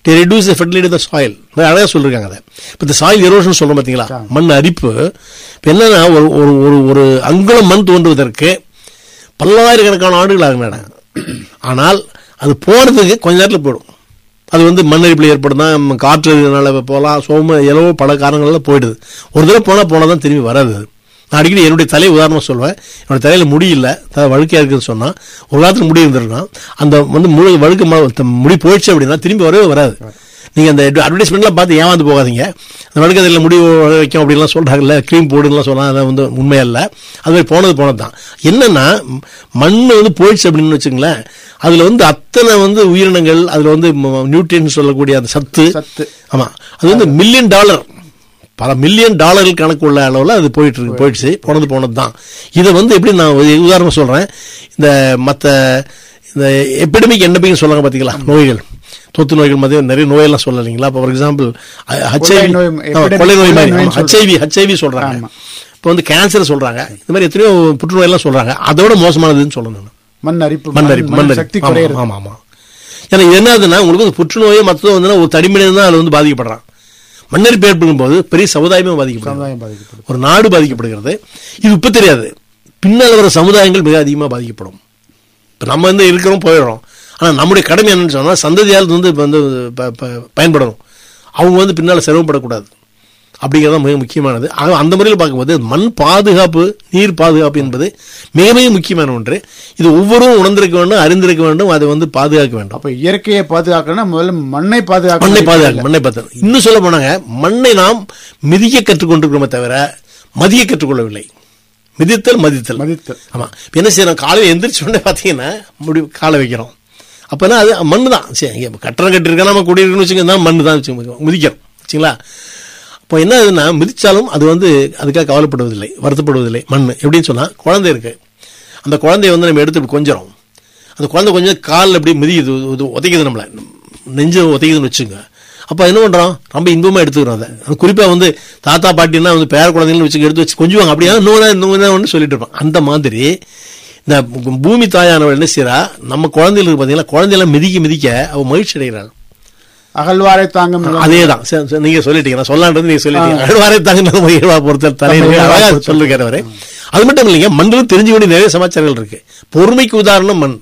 to reduce the fertility of the soil அழகாக சொல்லிருக்காங்க அதை இப்போ இந்த சாயில் எரோஷன் சொல்றோம் பார்த்தீங்களா மண் அரிப்பு இப்போ என்னன்னா ஒரு ஒரு ஒரு ஒரு அங்குலம் மண் தோன்றுவதற்கு பல்லாயிரக்கணக்கான ஆண்டுகள் ஆகும் மேடம் ஆனால் அது போறதுக்கு கொஞ்ச நேரத்தில் போயிடும் அது வந்து மண்ணரிப்பில் ஏற்படுதா காற்றுனால போகலாம் சோம எலவோ பல காரணங்களால போயிடுது ஒரு தடவை போனால் போனால் தான் திரும்பி வராது அது. நான் அடிக்கடி என்னுடைய தலையை உதாரணமாக சொல்லுவேன் என்னோட தலையில் முடி இல்லை தலை வழுக்கையாக இருக்குன்னு சொன்னால் ஒரு காலத்தில் முடி இருந்திருக்கும் அந்த வந்து முழு வழுக்கு ம- முடி போயிடுச்சு அப்படின்னா திரும்பி வரவே வராது நீங்கள் அந்த அட்வர்டைஸ்மெண்ட்லாம் பார்த்து ஏமாந்து போகாதீங்க அந்த வழுக்கத்தில் முடி வைக்கும் அப்படின்லாம் சொல்கிறாங்கல்ல க்ரீம் போடுலாம் சொன்னால் அது வந்து உண்மையல்ல அது மாதிரி போனது போனது தான் என்னன்னா மண் வந்து போயிடுச்சு அப்படின்னு வச்சுங்களேன் அதில் வந்து அத்தனை வந்து உயிரினங்கள் அதில் வந்து நியூட்ரியன் சொல்லக்கூடிய அந்த சத்து சத்து. ஆமா அது வந்து மில்லியன் டாலர் பல மில்லியன் டாலர்கள் கணக்கு உள்ள அளவில் அது போயிட்டு இருக்கு போயிடுச்சு போனது போனது தான் இதை வந்து எப்படி நான் ஒரு உதாரணம் சொல்றேன் இந்த மற்ற இந்த எபிடமிக் என்னபின்னு சொல்றாங்க பாத்தீங்களா நோய்கள் தொத்து நோய்கள் மத்திய நிறைய நோயெல்லாம் சொல்லலைங்களா இப்போ ஃபார் எக்ஸாம்பிள் ஹச்ஐவி நோய், epidemic கொள்ளை நோய் மாதிரி நோய்னு ஹச்ஐவி ஹச்ஐவி சொல்றாங்க ஆமா. இப்போ வந்து கேன்சர் சொல்றாங்க இந்த மாதிரி எத்தனையோ புற்றுநோய் எல்லாம் சொல்றாங்க அதோட மோசமானதுன்னு சொல்லணும் நான். மண் அரிப்பு மண் அரிப்பு மண் சக்தி அரிப்பு. ஆமா, குறையிறது ஆமா ஆமா ஏன்னா இது என்னதுன்னா உங்களுக்கு வந்து புற்றுநோயோ மற்றதோ வந்து ஒரு தடிமனிதன் தான் அதில் வந்து பாதிக்கப்படுறான் மண்ணரிப்பு ஏற்படும் போது பெரிய சமுதாயமே பாதிக்கப்படுது சமுதாயம் பாதிக்கப்படுது ஒரு நாடு பாதிக்கப்படுகிறது இது இப்ப தெரியாது பின்னால் வர சமுதாயங்கள் மிக அதிகமாக பாதிக்கப்படும் இப்போ நம்ம வந்து இருக்கிறோம் போயிடுறோம் ஆனால் நம்முடைய கடமை என்னன்னு சொன்னால் சந்ததியால் வந்து இப்ப வந்து ப- ப- பயன்படணும் அவங்க வந்து பின்னால் சிரமப்படக்கூடாது அப்படிங்கிறது தான் மிக முக்கியமானது ஆக அந்த முறையில் பார்க்கும்போது மண் பாதுகாப்பு நீர் பாதுகாப்பு என்பது மிக மிக முக்கியமான ஒன்று இது ஒவ்வொருவரும் உணர்ந்திருக்க வேண்டும் அறிந்திருக்க வேண்டும் அதை வந்து பாதுகாக்க வேண்டும் அப்ப இயற்கையை பாதுகாக்கணும்னா முதல்ல மண்ணை பாதுகாக்க மண்ணை பாதுகாக்க மண்ணை பாதுகாக்க இன்னும் சொல்ல போனாங்க மண்ணை நாம் மிதிக்க கற்றுக்கொண்டிருக்கிறோமே தவிர மதிய கற்றுக்கொள்ளவில்லை மிதித்தல் மதித்தல் மதித்தல். ஆமா இப்ப என்ன செய்யறோம் காலையில் எந்திரிச்ச உடனே பார்த்தீங்கன்னா முடி காலை வைக்கிறோம் அப்பனா அது மண்ணு தான் சரி இங்க கட்டடம் கட்டிருக்கா நம்ம குடியிருக்கணும்னு வச்சுக்கோங்க மண்ணு தான் வச்சுக்கோங்க மிதிக்கிறோம் வச்சுங்களா அப்போ என்ன ஆகுதுன்னா மிதிச்சாலும் அது வந்து அதுக்காக கவலைப்படுவதில்லை வருத்தப்படுவதில்லை மண் எப்படின்னு சொன்னா குழந்தை இருக்கு அந்த குழந்தைய வந்து நம்ம எடுத்து இப்படி கொஞ்சறோம் அந்த குழந்தை கொஞ்சம் காலில் அப்படியே மிதிக்குது இது உதைக்குது நம்மள நெஞ்சு உதைக்குதுன்னு வச்சுங்க அப்போ என்ன பண்றோம் ரொம்ப இன்பமா எடுத்துக்கிறோம் அதை அது குறிப்பா வந்து தாத்தா பாட்டின்னா வந்து பேர குழந்தைங்கன்னு வச்சு எடுத்து வச்சு கொஞ்சுவாங்க அப்படியா இன்னொன்று இன்னொன்று சொல்லிட்டு இருப்போம் அந்த மாதிரி இந்த பூமி தாயானவள் என்ன செய்யறா நம்ம குழந்தைகளுக்கு பார்த்தீங்கன்னா குழந்தையெல்லாம் மிதிக்க மிதிக்க அவ மகிழ்ச்சி அடைகிறாள் அகழ்வாரை தாங்கும் நிலம். அதேதான் சரி, சரி, நீங்க சொல்லிட்டீங்க நான் சொல்லான்றது நீங்க சொல்லிட்டீங்க அழுவாரை தாங்க மகிழ்வா பொறுத்தல் தலைவர் மகிழ்வா அழகா பொறுத்தல். சொல்லிருக்காரு அது மட்டும் இல்லைங்க மண்ணிலும் தெரிஞ்ச வேண்டிய நிறைய சமாச்சாரங்கள் இருக்கு பொறுமைக்கு உதாரணம் மண்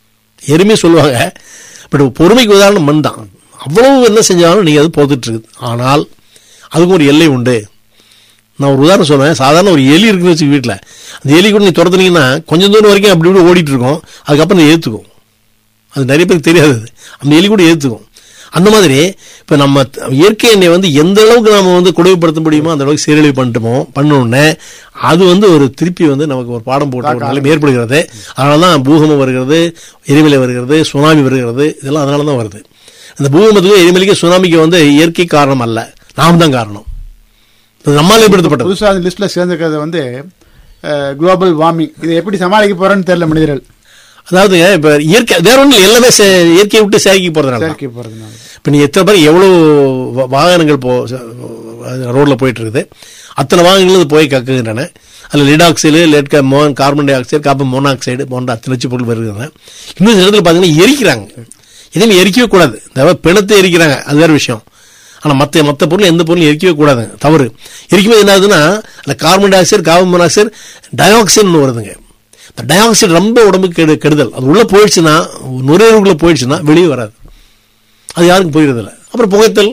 எருமே சொல்லுவாங்க பட் பொறுமைக்கு உதாரணம் மண் தான் அவ்வளவு என்ன செஞ்சாலும் நீங்க அது போத்துட்டு இருக்குது ஆனால் அதுக்கு ஒரு எல்லை உண்டு நான் ஒரு உதாரணம் சொல்றேன் சாதாரண ஒரு எலி இருக்குன்னு வச்சு வீட்டில் அந்த எலி கூட நீ துரத்துனீங்கன்னா கொஞ்சம் தூரம் வரைக்கும் அப்படி இப்படி ஓடிட்டு இருக்கும் அதுக்கப்புறம் அது ஏற்றுக்கும் அது நிறைய பேருக்கு தெரியாது அது. அந்த எலி கூட ஏற்றுக்கும் அந்த மாதிரி இப்போ நம்ம த- இயற்கை எண்ணெய் வந்து எந்த அளவுக்கு நாம வந்து கொடுமைப்படுத்த முடியுமோ அந்த அளவுக்கு சீரழிவு பண்ணிட்டோமோ பண்ணோடனே அது வந்து ஒரு திருப்பி வந்து நமக்கு ஒரு பாடம் போட்ட ஒரு நிலைமை ஏற்படுகிறது அதனால தான் பூகம்பம் வருகிறது எரிமலை வருகிறது சுனாமி வருகிறது இதெல்லாம் அதனால தான் வருது அந்த பூகம்பத்துக்கு எரிமலைக்கு சுனாமிக்கு வந்து இயற்கை காரணம் அல்ல நாம் தான் காரணம் இது நம்மால் ஏற்படுத்தப்பட்டது புதுசா அந்த லிஸ்ட்ல சேர்ந்துக்கிறது வந்து குளோபல் வார்மிங் இதை எப்படி சமாளிக்க போறேன்னு தெரியல மனிதர்கள் அதாவது இப்ப இயற்கை வேற ஒன்றும் எல்லாமே சே- இயற்கையை விட்டு செயற்கை போறதுனால தான். செயற்கை போறதுனால இப்போ நீ எத்தனை பேர் எவ்வளோ வா- வாகனங்கள் போ ரோட்டில் போயிட்டு இருக்குது அத்தனை வாகனங்கள் இது போய் கக்குகின்றன அதில் லெட் ஆக்சைடு லெட் மோ carbon dioxide carbon monoxide போன்ற அத்தனை நச்சு பொருள் வருகின்றன இன்னும் சில இடத்துல பார்த்தீங்கன்னா எரிக்கிறாங்க எதுவுமே எரிக்கவே கூடாது இந்த பிணத்தை எரிக்கிறாங்க அது வேற விஷயம் ஆனால் மற்ற மற்ற பொருள் எந்த பொருளும் எரிக்கவே கூடாது தவறு எரிக்கும்போது என்ன ஆகுதுன்னா அந்த carbon dioxide carbon monoxide டயாக்சைடுன்னு வருதுங்க இந்த டயாக்சைடு ரொம்ப உடம்புக்கு கெடு கெடுதல் அது உள்ள போயிடுச்சுன்னா நுரையீரலுக்குள்ள போயிடுச்சுன்னா வெளியே வராது அது யாருக்கும் புரியறதில்ல அப்புறம் புகைத்தல்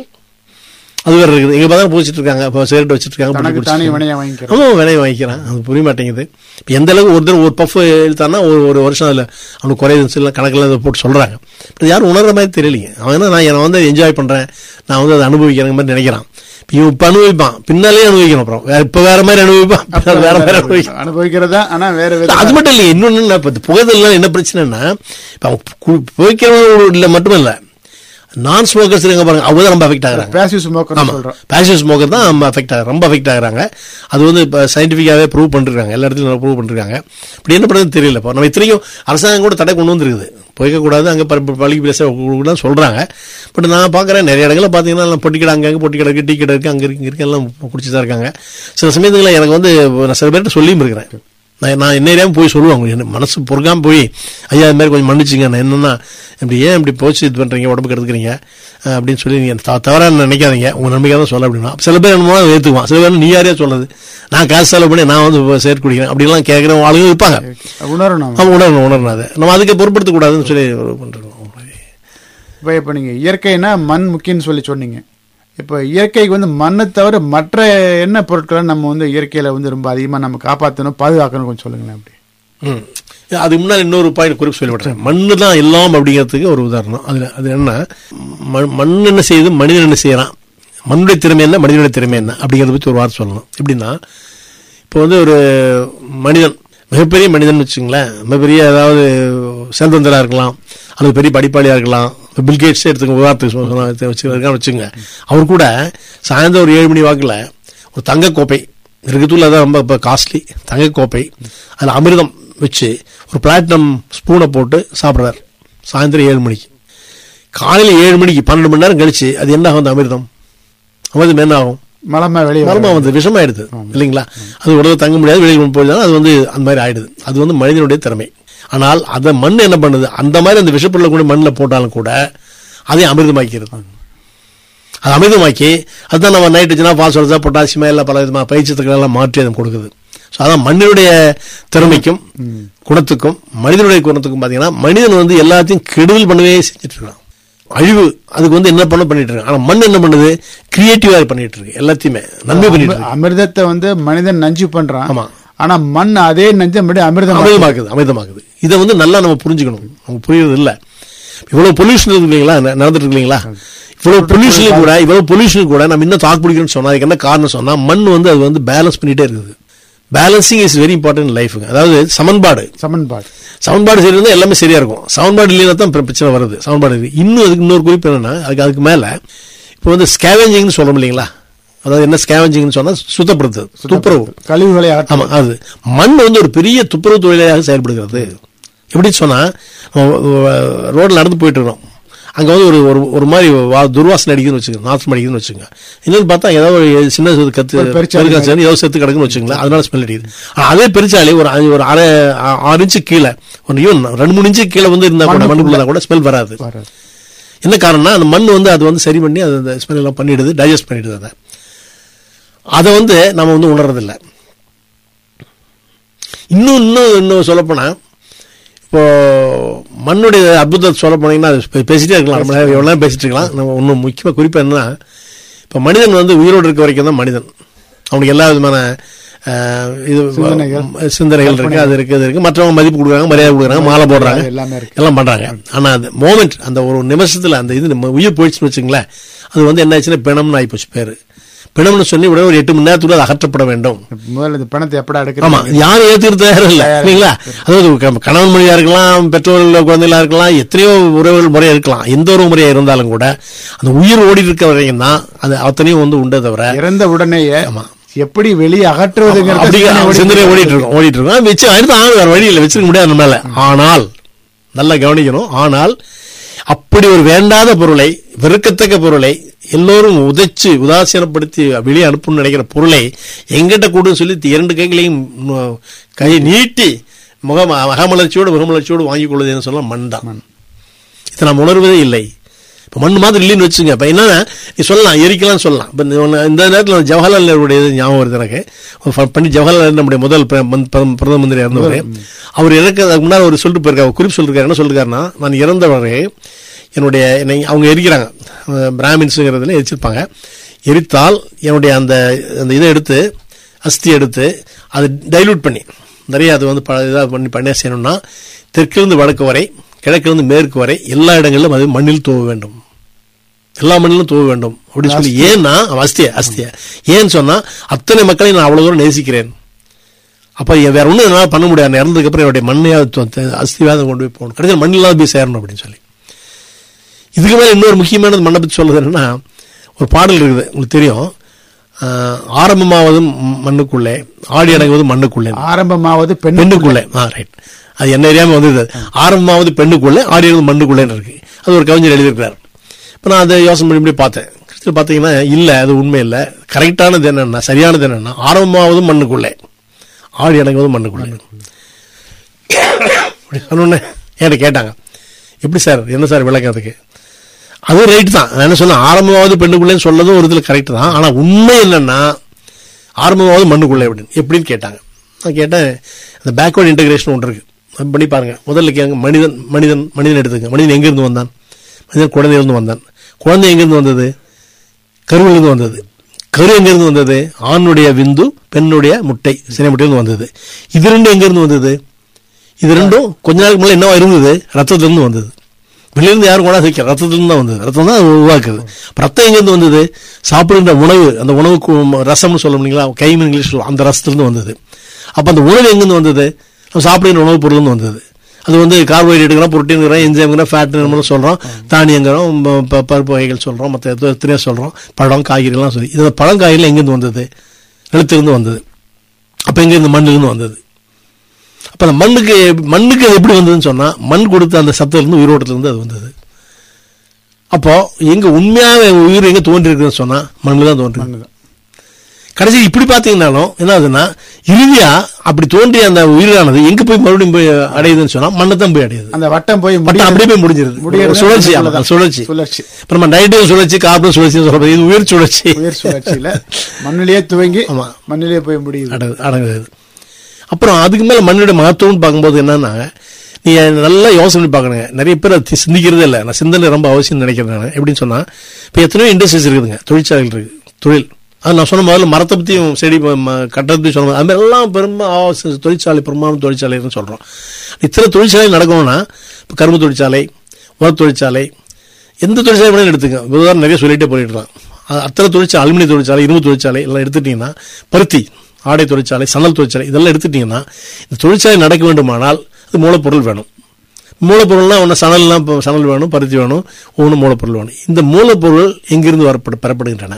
அது வேற இருக்குது எங்க பார்த்தா போச்சிட்டு இருக்காங்க இப்போ சிகரெட் வச்சிட்டு இருக்காங்க தனக்கு புடி தானே குடிச்சிட்டு வினையா வாங்கிக்கிறோம் ஆமாம் விலையை வாங்கிக்கிறான் அது புரிய மாட்டேங்குது இப்போ எந்த அளவுக்கு ஒரு தடவை ஒரு பஃப் இழுத்தான்னா ஒரு ஒரு வருஷம் அதில் அவனுக்கு குறையுதுன்னு சொல்லி கணக்கில் அதை போட்டு சொல்கிறாங்க இப்போ யாரும் உணர்ற மாதிரி தெரியலைங்க அவன் என்ன நான் என்னை வந்து என்ஜாய் பண்ணுறேன் நான் வந்து அதை அனுபவிக்கிறேங்க மாதிரி நினைக்கிறான் இப்போ இவன் இப்போ அனுபவிப்பான் பின்னாலே அனுபவிக்கணும் அப்புறம் வேற இப்போ வேற மாதிரி அனுபவிப்பான் பின்னால வேற மாதிரி அனுபவிப்பான் அனுபவிக்கிறதா ஆனா வேற இல்ல, வித அது மட்டும் இல்லை இன்னொன்னு என்ன, இப்ப இந்த புகைதல்லாம் என்ன பிரச்சனைன்னா இப்ப அவங்க கு- புகைக்கிறவங்க இல்ல மட்டும் இல்ல நான் ஸ்மோக்கர்ஸ் இருக்க பாருங்க அவங்க தான் ரொம்ப அஃபெக்ட் ஆகுறாங்க பேசிவ் ஸ்மோக்கர் ஆமா சொல்றோம் பேஷன் ஸ்மோக்கர் தான் ரொம்ப அஃபெக்ட் ஆகுறாங்க ரொம்ப அஃபெக்ட் ஆகுறாங்க அது வந்து இப்போ சயின்டிஃபிக்காகவே ப்ரூவ் பண்ணிருக்காங்க எல்லா இடத்துலையும் ப்ரூவ் பண்ணிருக்காங்க இப்படி என்ன பண்ணுறதுன்னு தெரியல இப்போ நம்ம இத்தனைக்கும் அரசாங்கம் கூட தடை கொண்டு வந்திருக்குது புகைக்கக்கூடாது அங்கே பள்ளி பேச கூட சொல்கிறாங்க பட் நான் பார்க்குறேன் நிறைய இடங்களில் பார்த்தீங்கன்னா எல்லாம் பொட்டி கடை அங்கங்கே பொட்டி கடை இருக்கு டீ கடை இருக்குது அங்கே இருக்கு இங்கே இருக்கு எல்லாம் குடிச்சு தான் இருக்காங்க சில சமயத்தில் எனக்கு வந்து நான் சில பேர்கிட்ட சொல்லியும் இருக்கிறேன் நான் நான் என்ன அறியாம போய் சொல்லுவாங்க எனக்கு மனசு பொறுக்காம போய் ஐயா இது மாதிரி கொஞ்சம் மன்னிச்சுங்க நான் என்னன்னா இப்படி ஏன் இப்படி போச்சு இது பண்றீங்க உடம்புக்கு எடுத்துக்கிறீங்க அஹ் அப்படின்னு சொல்லி நீங்க த- தவறா நினைக்காதீங்க உங்க நம்பிக்கை தான் சொல்ல அப்படின்னா சில பேர் என்னமோ அதை ஏத்துக்குவான் சில பேர் நீ யாரையா சொல்றது நான் காசு செலவு பண்ணி நான் வந்து சேர்த்து குடிக்கிறேன் அப்படிலாம் கேட்குற ஆளுங்க இருப்பாங்க உணரணும் அவன் உணரணும் உணரணும் அதை நம்ம அதுக்கு பொருட்படுத்தக்கூடாதுன்னு சொல்லி பண்றோம் இப்போ இப்போ நீங்கள் இயற்கைனா மண் முக்கியம்னு சொல்லி சொன்னீங்க இப்போ இயற்கைக்கு வந்து மண்ணை தவிர மற்ற என்ன பொருட்களை நம்ம வந்து இயற்கையில் வந்து ரொம்ப அதிகமாக நம்ம காப்பாற்றணும் பாதுகாக்கணும் கொஞ்சம் சொல்லுங்களேன் அப்படி ம். அதுக்கு முன்னாடி இன்னொரு பாயிண்ட் குறிப்பு சொல்லிவிடுறேன் மண்ணு தான் எல்லாம் அப்படிங்கிறதுக்கு ஒரு உதாரணம் அதுல அது என்ன மண் மண் என்ன செய்யுது மனிதன் என்ன செய்யறான் மண்ணுடைய திறமை என்ன மனிதனுடைய திறமை என்ன அப்படிங்கிறத பற்றி ஒரு வார்த்தை சொல்லணும் எப்படின்னா இப்போ வந்து ஒரு மனிதன் மிகப்பெரிய மனிதன் வச்சுங்களேன் மிகப்பெரிய அதாவது செல்வந்தராக இருக்கலாம் அல்லது பெரிய படிப்பாளியாக இருக்கலாம் பில்கேட்ஸே எடுத்துக்க உதாரணத்துக்கு வச்சுருக்கான்னு வச்சுங்க அவர் கூட சாயந்தரம் ஒரு ஏழு மணி வாக்கில் ஒரு தங்க கோப்பை இருக்கிறதுல தான் ரொம்ப இப்போ காஸ்ட்லி தங்க கோப்பை அதில் அமிர்தம் வச்சு ஒரு பிளாட்டினம் ஸ்பூனை போட்டு சாப்பிட்றாரு சாயந்தரம் ஏழு மணிக்கு காலையில் ஏழு மணிக்கு பன்னெண்டு மணி நேரம் கழிச்சு அது என்ன ஆகும் அந்த அமிர்தம் அமிர்தம் என்ன ஆகும் மலமா வெளியே மர்மம் வந்து விஷமாயிடுது இல்லைங்களா அது உடனே தங்க முடியாது வெளியே கொண்டு போயிடுது அது வந்து அந்த மாதிரி ஆயிடுது அது வந்து மனிதனுடைய திறமை ஆனால் அந்த மண் என்ன பண்ணுது அந்த மாதிரி அந்த விஷப்பொருளை கூட மண்ணில் போட்டாலும் கூட அதை அமிர்தமாக்கிறது அது அமிர்தமாக்கி அதுதான் நம்ம நைட்ரஜனா பாஸ்வரஸா பொட்டாசியமா இல்லை பல விதமான பயிற்சித்துக்கள் எல்லாம் மாற்றி அதை கொடுக்குது ஸோ அதான் மண்ணினுடைய திறமைக்கும் குணத்துக்கும் மனிதனுடைய குணத்துக்கும் பார்த்தீங்கன்னா மனிதன் வந்து எல்லாத்தையும் கெடுதல் பண்ணவே செஞ்சுட்டு இருக்கான் அழிவு அதுக்கு வந்து என்ன பண்ண பண்ணிட்டு இருக்கு ஆனா மண் என்ன பண்ணுது கிரியேட்டிவா பண்ணிட்டு இருக்கு எல்லாத்தையுமே நன்மை பண்ணிட்டு இருக்கு அமிர்தத்தை வந்து மனிதன் நஞ்சு பண்றான் ஆமா. ஆனா மண் அதே நஞ்சை மறுபடியும் அமிர்தம் அமிர்தமாக்குது அமிர்தமாக்குது இதை வந்து நல்லா நம்ம புரிஞ்சுக்கணும் நம்ம புரியுறது இல்ல இவ்வளவு பொல்யூஷன் இருக்கு இல்லைங்களா ந- நடந்துட்டு இருக்கு இல்லைங்களா இவ்வளவு பொல்யூஷன் கூட இவ்வளவு பொல்யூஷன் கூட நம்ம இன்னும் தாக்கு பிடிக்கணும்னு சொன்னா அதுக்கு என்ன காரணம் சொன்னா மண் வந்து அது வந்து பேலன்ஸ் பண்ணிட்டே இருக்குது பேலன்சிங் இஸ் வெரி இம்பார்ட்டன்ட் லைஃபுங்க அதாவது சமன்பாடு சமன்பாடு சமன்பாடு சரி இருந்தால் எல்லாமே சரியா இருக்கும் சமன்பாடு இல்லைன்னா தான் பிர- பிரச்சனை வருது சமன்பாடு இருக்கு இன்னும் அதுக்கு இன்னொரு குறிப்பு என்னன்னா அதுக்கு அதுக்கு மேல இப்போ வந்து ஸ்கேவெஞ்சிங்னு சொல்றோம் இல்லைங்களா அதாவது என்ன ஸ்கேவெஞ்சிங்னு சொன்னா சுத்தப்படுத்துறது துப்புரவு கழிவுகளை அகற்ற- ஆமா அது மண் வந்து ஒரு பெரிய துப்புரவு தொழிலாக செயல்படுகிறது எப்படி சொன்னா ரோட்ல நடந்து போயிட்டு இருக்கோம் அங்க வந்து ஒரு ஒரு ஒரு மாதிரி வா- துர்வாசனை அடிக்குதுன்னு வச்சுக்கோங்க நாற்றம் அடிக்குதுன்னு வச்சுங்க இன்னொன்னு பார்த்தா ஏதாவது ஒரு சின்ன இது கத்து ஒரு பெருச்சாளி பெருக்காச்சு ஏதோ செத்து கிடக்குன்னு வச்சுங்களேன் அதனால ஸ்மெல் அடிக்குது ஆனா அதே பெருச்சாலி ஒரு அஞ்சு- ஒரு அரை ஆ- ஆறு இன்ச்சு கீழே ஒரு ஈவன் ரெண்டு மூணு இன்ச்சு கீழே வந்து இருந்தா கூட மண்ணுக்குள்ள. மண்ணுக்குள்ள கூட ஸ்மெல் வராது வராது. என்ன காரணம்னா அந்த மண் வந்து அது வந்து சரி பண்ணி அது அந்த ஸ்மெல் எல்லாம் பண்ணிடுது டைஜஸ்ட் பண்ணிடுது அதை அதை வந்து நம்ம வந்து உணர்றதில்லை இன்னும் இன்னும் இன்னும் சொல்லப்போனா இப்போ மண்ணுடைய அற்புதத்தை சொல்ல போனீங்கன்னா அது பே- பேசிட்டே இருக்கலாம் நம்ம எவ்வளோ நேரம் பேசிட்டு இருக்கலாம் நம்ம இன்னும் முக்கியமாக குறிப்பாக என்னன்னா இப்போ மனிதன் வந்து உயிரோடு இருக்க வரைக்கும் தான் மனிதன் அவனுக்கு எல்லா விதமான அஹ், இது சிந்தனைகள். சிந்தனைகள் இருக்கு அது இருக்கு அது இருக்கு மற்றவங்க மதிப்பு கொடுக்குறாங்க மரியாதை கொடுக்குறாங்க மாலை போடுறாங்க எல்லாமே இருக்கு எல்லாம் பண்றாங்க ஆனா அந்த மோமெண்ட் அந்த ஒரு நிமிஷத்துல அந்த இது நம்ம உயிர் போயிடுச்சுன்னு வச்சுங்களேன் அது வந்து என்ன ஆச்சுன்னா பிணம்னு ஆயிப்போச்சு பேரு பிணம்னு சொல்லி உடனே ஒரு எட்டு மணி நேரத்துக்குள்ள அது அகற்றப்பட வேண்டும் முதல்ல இந்த பணத்தை எப்படா ஆமா எடுக்கிறது யாரும் ஏத்துக்கிறது தயாரம் இல்ல இல்லைங்களா அதாவது க- கணவன் மொழியா இருக்கலாம் பெற்றோர்கள் குழந்தைகளா இருக்கலாம் எத்தனையோ உறவுகள் முறையா இருக்கலாம் எந்த ஒரு முறையா இருந்தாலும் கூட அந்த உயிர் ஓடி இருக்க வரைக்கும் தான் அது அத்தனையும் வந்து உண்டே தவிர இறந்த உடனேயே ஆமா. எப்படி வெளியே அகற்றுவதுங்கிறது அப்படிங்கிற சிந்தனை ஓடிட்டு சிந்தனை இருக்கு. ஓடிட்டு இருக்கும் ஓடிட்டு இருக்கும் வச்சு அடுத்து ஆள் வேற வழி இல்லை வச்சிருக்க முடியாது நம்ம மேல ஆனால் நல்லா கவனிக்கணும் ஆனால் அப்படி ஒரு வேண்டாத பொருளை வெறுக்கத்தக்க பொருளை எல்லோரும் உதைச்சு உதாசீனப்படுத்தி வெளியே அனுப்பணும்னு நினைக்கிற பொருளை எங்கிட்ட கூடுன்னு சொல்லி இரண்டு கைகளையும் நு- கையை நீட்டி முகம் அகமலர்ச்சியோடு முகமலர்ச்சியோடு வாங்கிக் கொள்வதுன்னு சொல்ல மண் தான் இதை நாம் உணர்வதே இல்லை இப்போ மண் மாதிரி இல்லைன்னு வச்சுங்க இப்போ என்னன்னா நீ சொல்லலாம் எரிக்கலாம்னு சொல்லலாம் இப்போ இந்த நேரத்தில் ஜவஹர்லால் நேருடைய இது ஞாபகம் வருது எனக்கு ஒரு ஃப- பண்டிட் ஜவஹர்லால் நேரு நம்முடைய முதல் பிர- மந்த் பிரதம பிரதம மந்திரி இருந்தவர் அவர் எனக்கு அதுக்கு முன்னாடி ஒரு சொல்லிட்டு போயிருக்காரு ஒரு குறிப்பு சொல்லிருக்காரு என்ன சொல்லிருக்காருன்னா நான் இறந்தவரே என்னுடைய என்னை அவங்க எரிக்கிறாங்க அஹ் பிராமின்ஸுங்கிறதுல எரிச்சிருப்பாங்க எரித்தால் என்னுடைய அந்த அந்த இதை எடுத்து அஸ்தி எடுத்து அதை டைலூட் பண்ணி நிறைய அது வந்து ப இதாக பண்ணி பண்ண செய்யணும்னா தெற்கிலிருந்து வடக்கு வரை கிழக்கிலிருந்து மேற்கு வரை எல்லா இடங்களிலும் அது மண்ணில் தூவ வேண்டும் எல்லா மண்ணிலும் தூவ வேண்டும் அப்படின்னு சொல்லி ஏன்னா அஸ்திய அஸ்திய ஏன்னு சொன்னா அத்தனை மக்களையும் நான் அவ்வளவு தூரம் நேசிக்கிறேன் அப்ப எ- வேற ஒண்ணும் என்னால பண்ண முடியாது நான் இறந்ததுக்கு அப்புறம் என்னுடைய மண்ணையாவது அஸ்திவாதம் கொண்டு போய் போகணும் கடைசியில் மண்ணில்லாத போய் சேரணும் அப்படின்னு சொல்லி இதுக்கு மேல இன்னொரு முக்கியமானது மண்ணை பத்தி சொல்றது என்னன்னா ஒரு பாடல் இருக்குது உங்களுக்கு தெரியும் ஆஹ், ஆரம்பமாவது ம- மண்ணுக்குள்ளே ஆடி அடங்குவது மண்ணுக்குள்ளே ஆரம்பமாவது பெண் பெண்ணுக்குள்ளே ஆ ரைட் அது என்ன அறியாம வந்தது ஆரம்பமாவது பெண்ணுக்குள்ளே ஆடி அடங்குவது மண்ணுக்குள்ளேன்னு இருக்கு அது ஒரு கவிஞர் எழுதியிருக்கிறார் இப்போ நான் அதை யோசனை பண்ணி இப்படி பார்த்தேன் கிறிஸ்துவ பார்த்தீங்கன்னா இல்லை அது உண்மை இல்லை கரெக்டானது என்னன்னா சரியானது என்னன்னா ஆரம்பமாவது மண்ணுக்குள்ளே ஆடி அடங்குவது மண்ணுக்குள்ள அப்படி சொன்னோன்னே என்கிட்ட கேட்டாங்க எப்படி சார் என்ன சார் விளக்கம் அதுக்கு அது ரைட் தான் நான் என்ன சொன்னேன் ஆரம்பமாவது பெண்ணுக்குள்ளேன்னு சொல்லதும் ஒரு இதில் கரெக்ட் தான் ஆனால் உண்மை என்னன்னா ஆரம்பமாவது மண்ணுக்குள்ளே அப்படின்னு எப்படின்னு கேட்டாங்க நான் கேட்டேன் அந்த பேக்வர்ட் இன்டகிரேஷன் ஒன்று இருக்கு அது பண்ணி பாருங்க முதல்ல கேங்க மனிதன் மனிதன் மனிதன் எடுத்துங்க மனிதன் எங்கிருந்து வந்தான் மனிதன் குழந்தையிலிருந்து வந்தான் குழந்தை எங்கிருந்து வந்தது கருவிலிருந்து வந்தது கரு எங்கிருந்து வந்தது ஆணுடைய விந்து பெண்ணுடைய முட்டை சினை முட்டையிலிருந்து வந்தது இது ரெண்டும் எங்கிருந்து வந்தது இது ரெண்டும் கொஞ்ச நாளுக்கு முன்னாடி என்னவா இருந்தது ரத்தத்திலிருந்து வந்தது வெளியிருந்து யாரும் கொண்டா வைக்க ரத்தத்திலிருந்து தான் வந்தது ரத்தம் தான் அது உருவாக்குது அப்ப ரத்தம் எங்கிருந்து வந்தது சாப்பிடுகின்ற உணவு அந்த உணவுக்கு ரசம்னு சொல்ல முடியுங்களா கைம் இங்கிலீஷ் சொல்லுவோம் அந்த ரசத்திலிருந்து வந்தது அப்ப அந்த உணவு எங்கிருந்து வந்தது நம்ம சாப்பிடுகின்ற உணவுப் பொருள்னு வந்தது அது வந்து கார்போஹைட்ரேட்டுங்கிறோம் புரோட்டீன்கிறோம் என்ஜைம்ங்கிறோம் ஃபேட் நம்மளும் சொல்கிறோம் தானியங்கிறோம் ப- ப- பருப்பு வகைகள் சொல்கிறோம் மற்ற எத்தனையோ சொல்கிறோம் பழம் காய்கறிலாம் சொல்லி இது பழம் காய்கறிலாம் எங்கேருந்து வந்தது நிலத்திலிருந்து வந்தது அப்போ எங்கேருந்து மண்ணிலிருந்து வந்தது அப்போ அந்த மண்ணுக்கு மண்ணுக்கு அது எப்படி வந்ததுன்னு சொன்னால் மண் கொடுத்த அந்த சத்திலிருந்து உயிரோட்டத்திலிருந்து அது வந்தது அப்போ எங்க உண்மையாக உயிர் எங்க தோன்றி இருக்குன்னு சொன்னா மண்ணில் தான் தோன்றி மண்ணுதான். கடைசி இப்படி பாத்தீங்கன்னாலும் என்ன ஆகுதுன்னா இறுதியா அப்படி தோன்றிய அந்த உயிரானது எங்க போய் மறுபடியும் போய் அடையுதுன்னு சொன்னா மண்ணை தான் போய் அடையுது அந்த வட்டம் போய் பட் முடிய அப்படியே போய் முடிஞ்சிருது முடியறது சுழற்சி ஆமா, மண்ணுக்குள்ளதான். சுழற்சி சுழற்சி இப்ப நம்ம நைட்டும் சுழற்சி காப்பிலும் சுழற்சி சொல்றது இது உயிர் சுழற்சி உயர் சுழற்சியில மண்ணிலேயே துவங்கி ஆமா. மண்ணிலேயே போய் முடியுது அடங்கு- அடங்குது அப்புறம் அதுக்கு மேல மண்ணோட மகத்துவம்னு பார்க்கும்போது என்னன்னா நீங்க நல்லா யோசனை பண்ணி பார்க்கணுங்க நிறைய பேர் அது சிந்திக்கிறதே இல்லை நான் சிந்தனை ரொம்ப அவசியம் நினைக்கிறேன் நான் எப்படின்னு சொன்னா இப்போ எத்தனையோ இண்டஸ்ட்ரீஸ் இருக்குதுங்க தொழிற்சாலைகள் இருக்கு தொழில் அது நான் சொன்ன முதல்ல மரத்தை பற்றியும் செடி ம- ம- கட்டத்தை பத்தி சொன்ன அது மாதிரி எல்லாம் பெரும்பா தொழிற்சாலை பெரும்பாலும் தொழிற்சாலைன்னு சொல்றோம் இத்தனை தொழிற்சாலை நடக்கணும்னா இப்போ கரும்பு தொழிற்சாலை உர தொழிற்சாலை எந்த தொழிற்சாலை வேணாலும் எடுத்துங்க உதாரணம் நிறைய சொல்லிட்டே போயிட்டு இருக்கலாம் அ- அத்தனை தொழிற்சாலை அலுமினிய தொழிற்சாலை இரும்பு தொழிற்சாலை எல்லாம் எடுத்துட்டீங்கன்னா பருத்தி ஆடை தொழிற்சாலை சணல் தொழிற்சாலை இதெல்லாம் எடுத்துட்டீங்கன்னா இந்த தொழிற்சாலை நடக்க வேண்டுமானால் அது மூலப்பொருள் வேணும் மூலப்பொருள்னா ஒன்று சணல்லாம் இப்போ சணல் வேணும் பருத்தி வேணும் ஒவ்வொன்று மூலப்பொருள் வேணும் இந்த மூலப்பொருள் எங்கிருந்து வரப்பட பெறப்படுகின்றன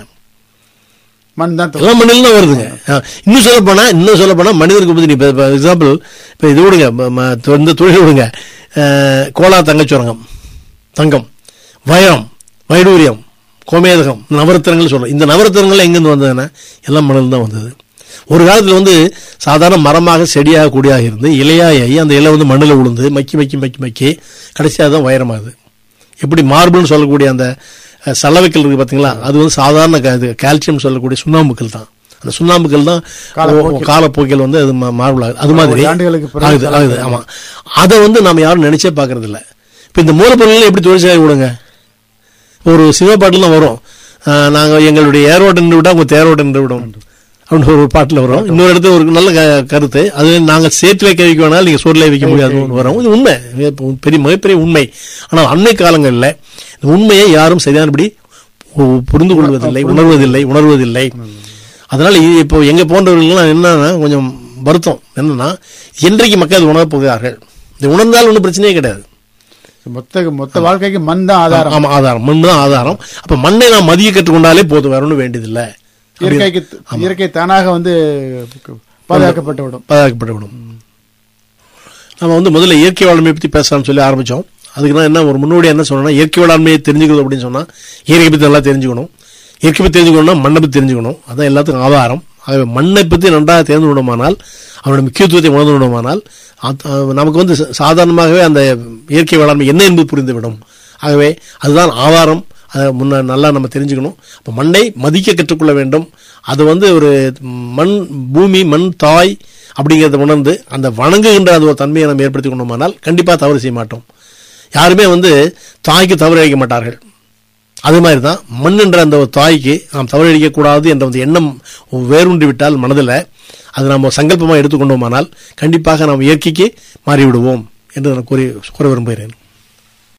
மண் தான் எல்லாம் மண்ணில் தான் வருதுங்க ஆ, இன்னும் சொல்ல போனா இன்னும் சொல்ல போனா மனிதனுக்கு பத்தி இப்போ எக்ஸாம்பிள் இப்போ இது விடுங்க ம- ம- இந்த தொழில் விடுங்க அஹ், கோலா தங்கச்சுரங்கம் தங்கம் வைரம் வைடூரியம் கோமேதகம் நவரத்தினங்கள் சொல்றோம் இந்த நவரத்தினங்கள் எங்கேருந்து வந்ததுன்னா எல்லாம் மண்ணில் தான் வந்தது ஒரு காலத்தில் வந்து சாதாரண மரமாக செடியாக கொடியாக இருந்து இலையாகி அந்த இலை வந்து மண்ணில் விழுந்து மக்கி மக்கி மக்கி மக்கி கடைசியாக தான் வைரமாகுது எப்படி மார்பிள்னு சொல்லக்கூடிய அந்த அஹ், சலவைக்கல் இருக்கு பாத்தீங்களா அது வந்து சாதாரண க- இது கால்சியம் சொல்லக்கூடிய சுண்ணாம்புக்கல் தான் அந்த சுண்ணாம்புக்கல் தான் காலப்போக்கில். காலப்போக்கில் வந்து அது மா- மார்பிள் ஆகுது அது மாதிரி ஒரு ஆண்டுகளுக்கு பிறகு ஆகுது ஆகுது ஆமா அதை வந்து நாம யாரும் நினைச்சே பார்க்கறது இல்ல இப்போ இந்த மூலப்பொருள் எப்படி தொழிற்சாலை விடுங்க ஒரு சினிமா பாட்டுல தான் வரும் அஹ், நாங்க எங்களுடைய ஏரோடு நின்று விட அவங்க தேரோடு நின்று விடும் அப்படின்னு ஒரு பாட்டுல வரும் இன்னொரு இடத்துல ஒரு நல்ல க- கருத்து அது நாங்க சேத்துல வைக்க வைக்க வேணாலும் நீங்க சோர்ல வைக்க முடியாதுன்னு வரும் இது உண்மை இது பெரிய மிகப்பெரிய உண்மை ஆனால் அன்னை காலங்களில் இந்த உண்மையை யாரும் சரியானபடி பு- புரிந்து கொள்வதில்லை உணர்வதில்லை உணர்வதில்லை அதனால இது இப்போ எங்க போன்றவர்கள்லாம் என்னன்னா கொஞ்சம் வருத்தம் என்னன்னா என்றைக்கு மக்கள் அதை உணரப் போகிறார்கள் இது உணர்ந்தால் ஒன்றும் பிரச்சனையே கிடையாது மொத்த மொத்த வாழ்க்கைக்கு மண் தான் ஆதாரம் ஆமா ஆதாரம் மண் தான் ஆதாரம் அப்ப மண்ணை நாம் மதிய கற்றுக்கொண்டாலே போதும் வேற ஒன்றும் வேண்டியதில்லை இயற்கைக்கு இயற்கை தானாக வந்து பாதுகாக்கப்பட்டு விடும் பாதுகாக்கப்பட்டுவிடும் நம்ம வந்து முதல்ல இயற்கை வேளாண்மை பற்றி பேசலாம்னு சொல்லி ஆரம்பிச்சோம் அதுக்கு நான் என்ன ஒரு முன்னோடி என்ன சொன்னேன்னா இயற்கை வேளாண்மையை தெரிஞ்சுக்கிறது அப்படின்னு சொன்னா இயற்கை பற்றி நல்லா தெரிஞ்சுக்கணும் இயற்கை பற்றி தெரிஞ்சுக்கணும்னா மண்ணை பற்றி தெரிஞ்சுக்கணும் அதான் எல்லாத்துக்கும் ஆதாரம் ஆகவே மண்ணை பற்றி நன்றாக தெரிந்து விடுமானால் அவருடைய முக்கியத்துவத்தை உணர்ந்து விடுமானால் அது- அது நமக்கு வந்து சா- சாதாரணமாகவே அந்த இயற்கை வேளாண்மை என்ன என்பது புரிந்துவிடும் ஆகவே அதுதான் ஆதாரம் அதை முன்ன நல்லா நம்ம தெரிஞ்சுக்கணும் அப்போ மண்ணை மதிக்க கற்றுக்கொள்ள வேண்டும் அது வந்து ஒரு மண் பூமி மண் தாய் அப்படிங்கிறத உணர்ந்து அந்த வணங்குகின்ற அந்த ஒரு தன்மையை நம்ம ஏற்படுத்தி கொண்டோமானால் கண்டிப்பாக தவறு செய்ய மாட்டோம் யாருமே வந்து தாய்க்கு தவறு அளிக்க மாட்டார்கள் அது மாதிரி தான் மண் என்ற அந்த ஒரு தாய்க்கு நாம் தவறு அளிக்கக்கூடாது என்ற அந்த எண்ணம் வேரூன்றி விட்டால் மனதில் அது நாம் சங்கல்பமாக எடுத்துக்கொண்டோமானால் கண்டிப்பாக நாம் இயற்கைக்கு மாறிவிடுவோம் என்று நான் கூறி கூற விரும்புகிறேன்